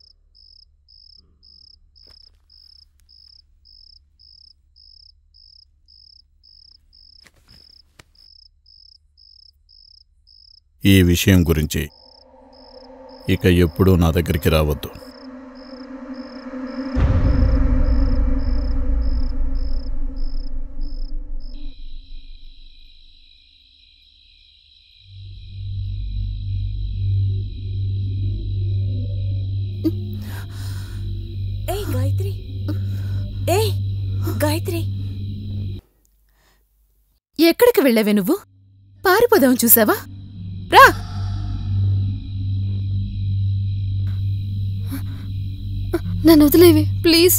Speaker 4: ఈ విషయం గురించి ఇక ఎప్పుడూ నా దగ్గరికి రావద్దు
Speaker 6: ఏయ్ గాయత్రి ఏయ్ గాయత్రి
Speaker 3: ఎక్కడికి వెళ్ళావే నువ్వు పారిపోదాం చూసావా రా
Speaker 10: నన్ను వదిలేవే ప్లీజ్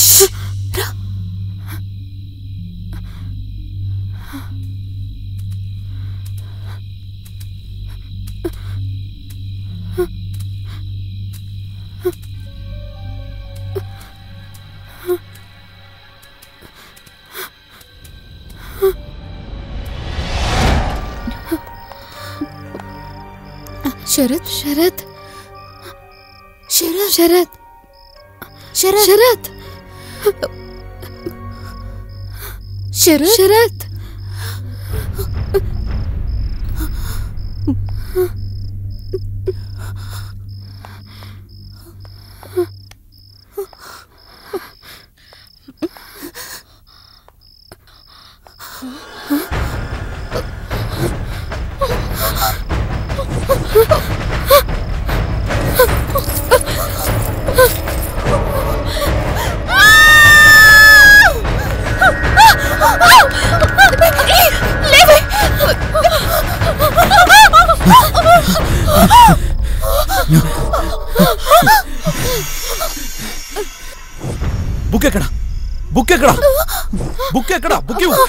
Speaker 10: శరత్ శరత్ శరత్ శరత్ శరత్ శరత్ శరత్ శరత్
Speaker 2: బుక్ ఎక్కడ బుక్ ఎక్కడ బుక్ ఎక్కడ బుక్ ఇవ్వు.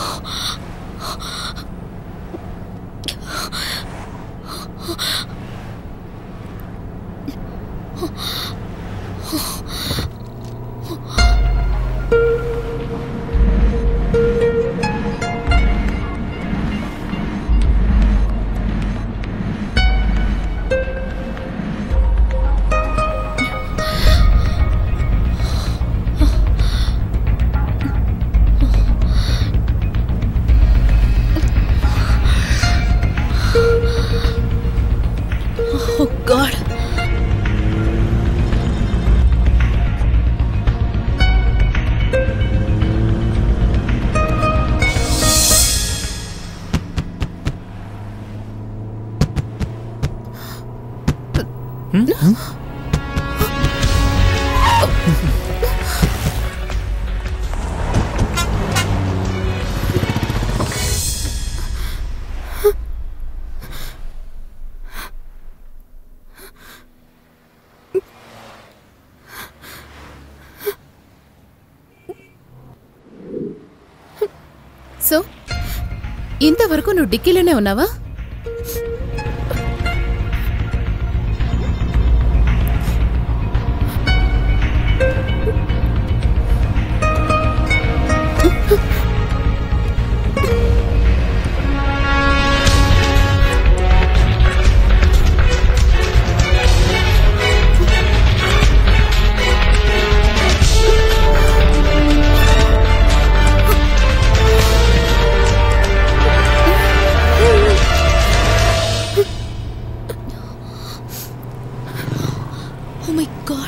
Speaker 6: Oh God.
Speaker 3: సో ఇంతవరకు నువ్వు డిక్కీలోనే ఉన్నావా
Speaker 6: Oh my God.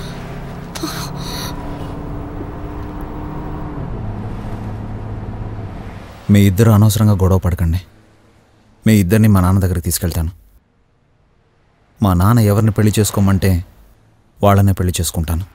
Speaker 2: మీ ఇద్దరు అనవసరంగా గొడవ పడకండి మీ ఇద్దరిని మా నాన్న దగ్గరికి తీసుకెళ్తాను మా నాన్న ఎవరిని పెళ్లి చేసుకోమంటే వాళ్ళనే పెళ్లి చేసుకుంటాను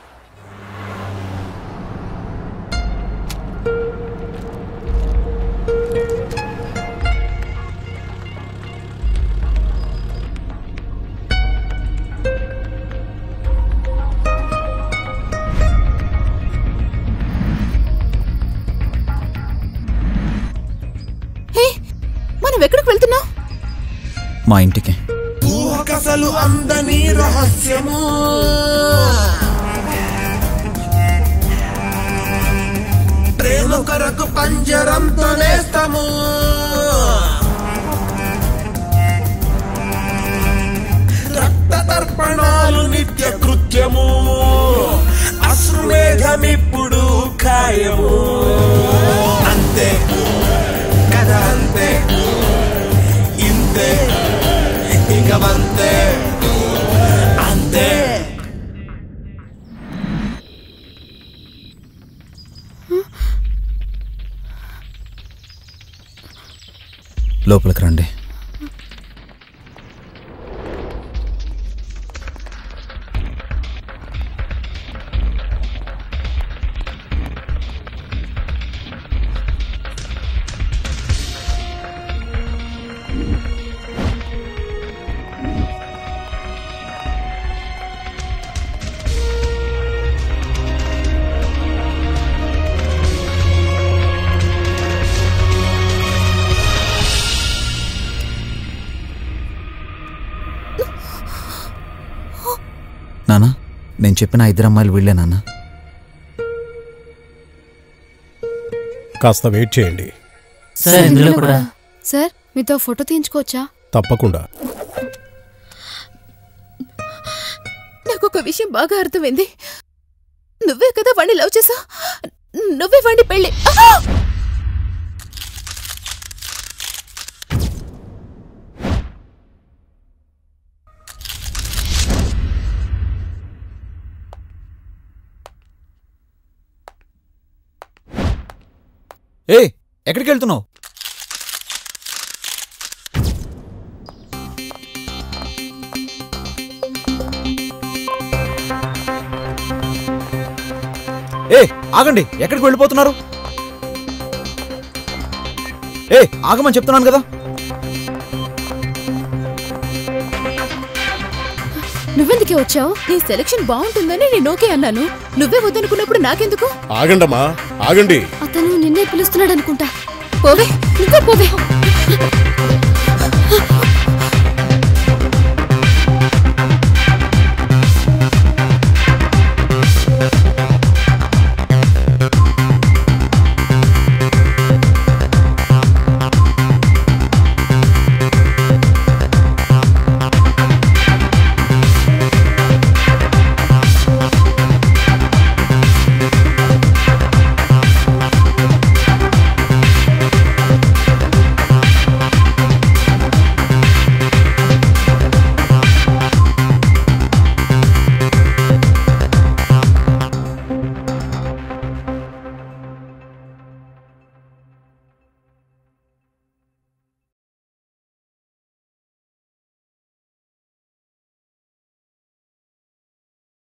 Speaker 3: హే మనం ఎక్కడికి వెళ్తున్నాం
Speaker 2: మా ఇంటికి
Speaker 18: ఊహకసలు అందని రహస్యము ప్రేమ కొరకు పంజరంతో నేస్తము రక్త తర్పణాలు నిత్య కృత్యము అశ్రుమేఘమిప్పుడు ఖాయము అంతే కదా అంతే ఇంతే ఇక అంతే అంతే
Speaker 2: లోపలికి రండి నానా నేను చెప్పిన ఆ ఇద్దరు అమ్మాయిలు వీళ్ళే నాన్న
Speaker 12: కాస్త వెయిట్ చేయండి
Speaker 5: సార్ ఇందులో కూడా
Speaker 10: సార్ మీతో ఫోటో తీయించుకోవచ్చా
Speaker 12: తప్పకుండా
Speaker 3: నాకు ఒక విషయం బాగా అర్థమైంది నువ్వే కదా వాణ్ణి లవ్ చేసా నువ్వే వాణ్ణి పెళ్ళి ఆ!
Speaker 2: ఏ ఎక్కడికి వెళ్తున్నావు ఏ ఆగండి ఎక్కడికి వెళ్ళిపోతున్నారు ఏ ఆగమని చెప్తున్నాను కదా
Speaker 10: నువ్వెందుకే వచ్చావు
Speaker 3: నీ సెలక్షన్ బాగుంటుందని నేను ఓకే అన్నాను నువ్వే వద్దనుకున్నప్పుడు నాకెందుకు
Speaker 12: ఆగండమ్మా ఆగండి
Speaker 10: అతను నిన్నే పిలుస్తున్నాడు అనుకుంటా
Speaker 3: పోవే
Speaker 10: నువ్వే పోవే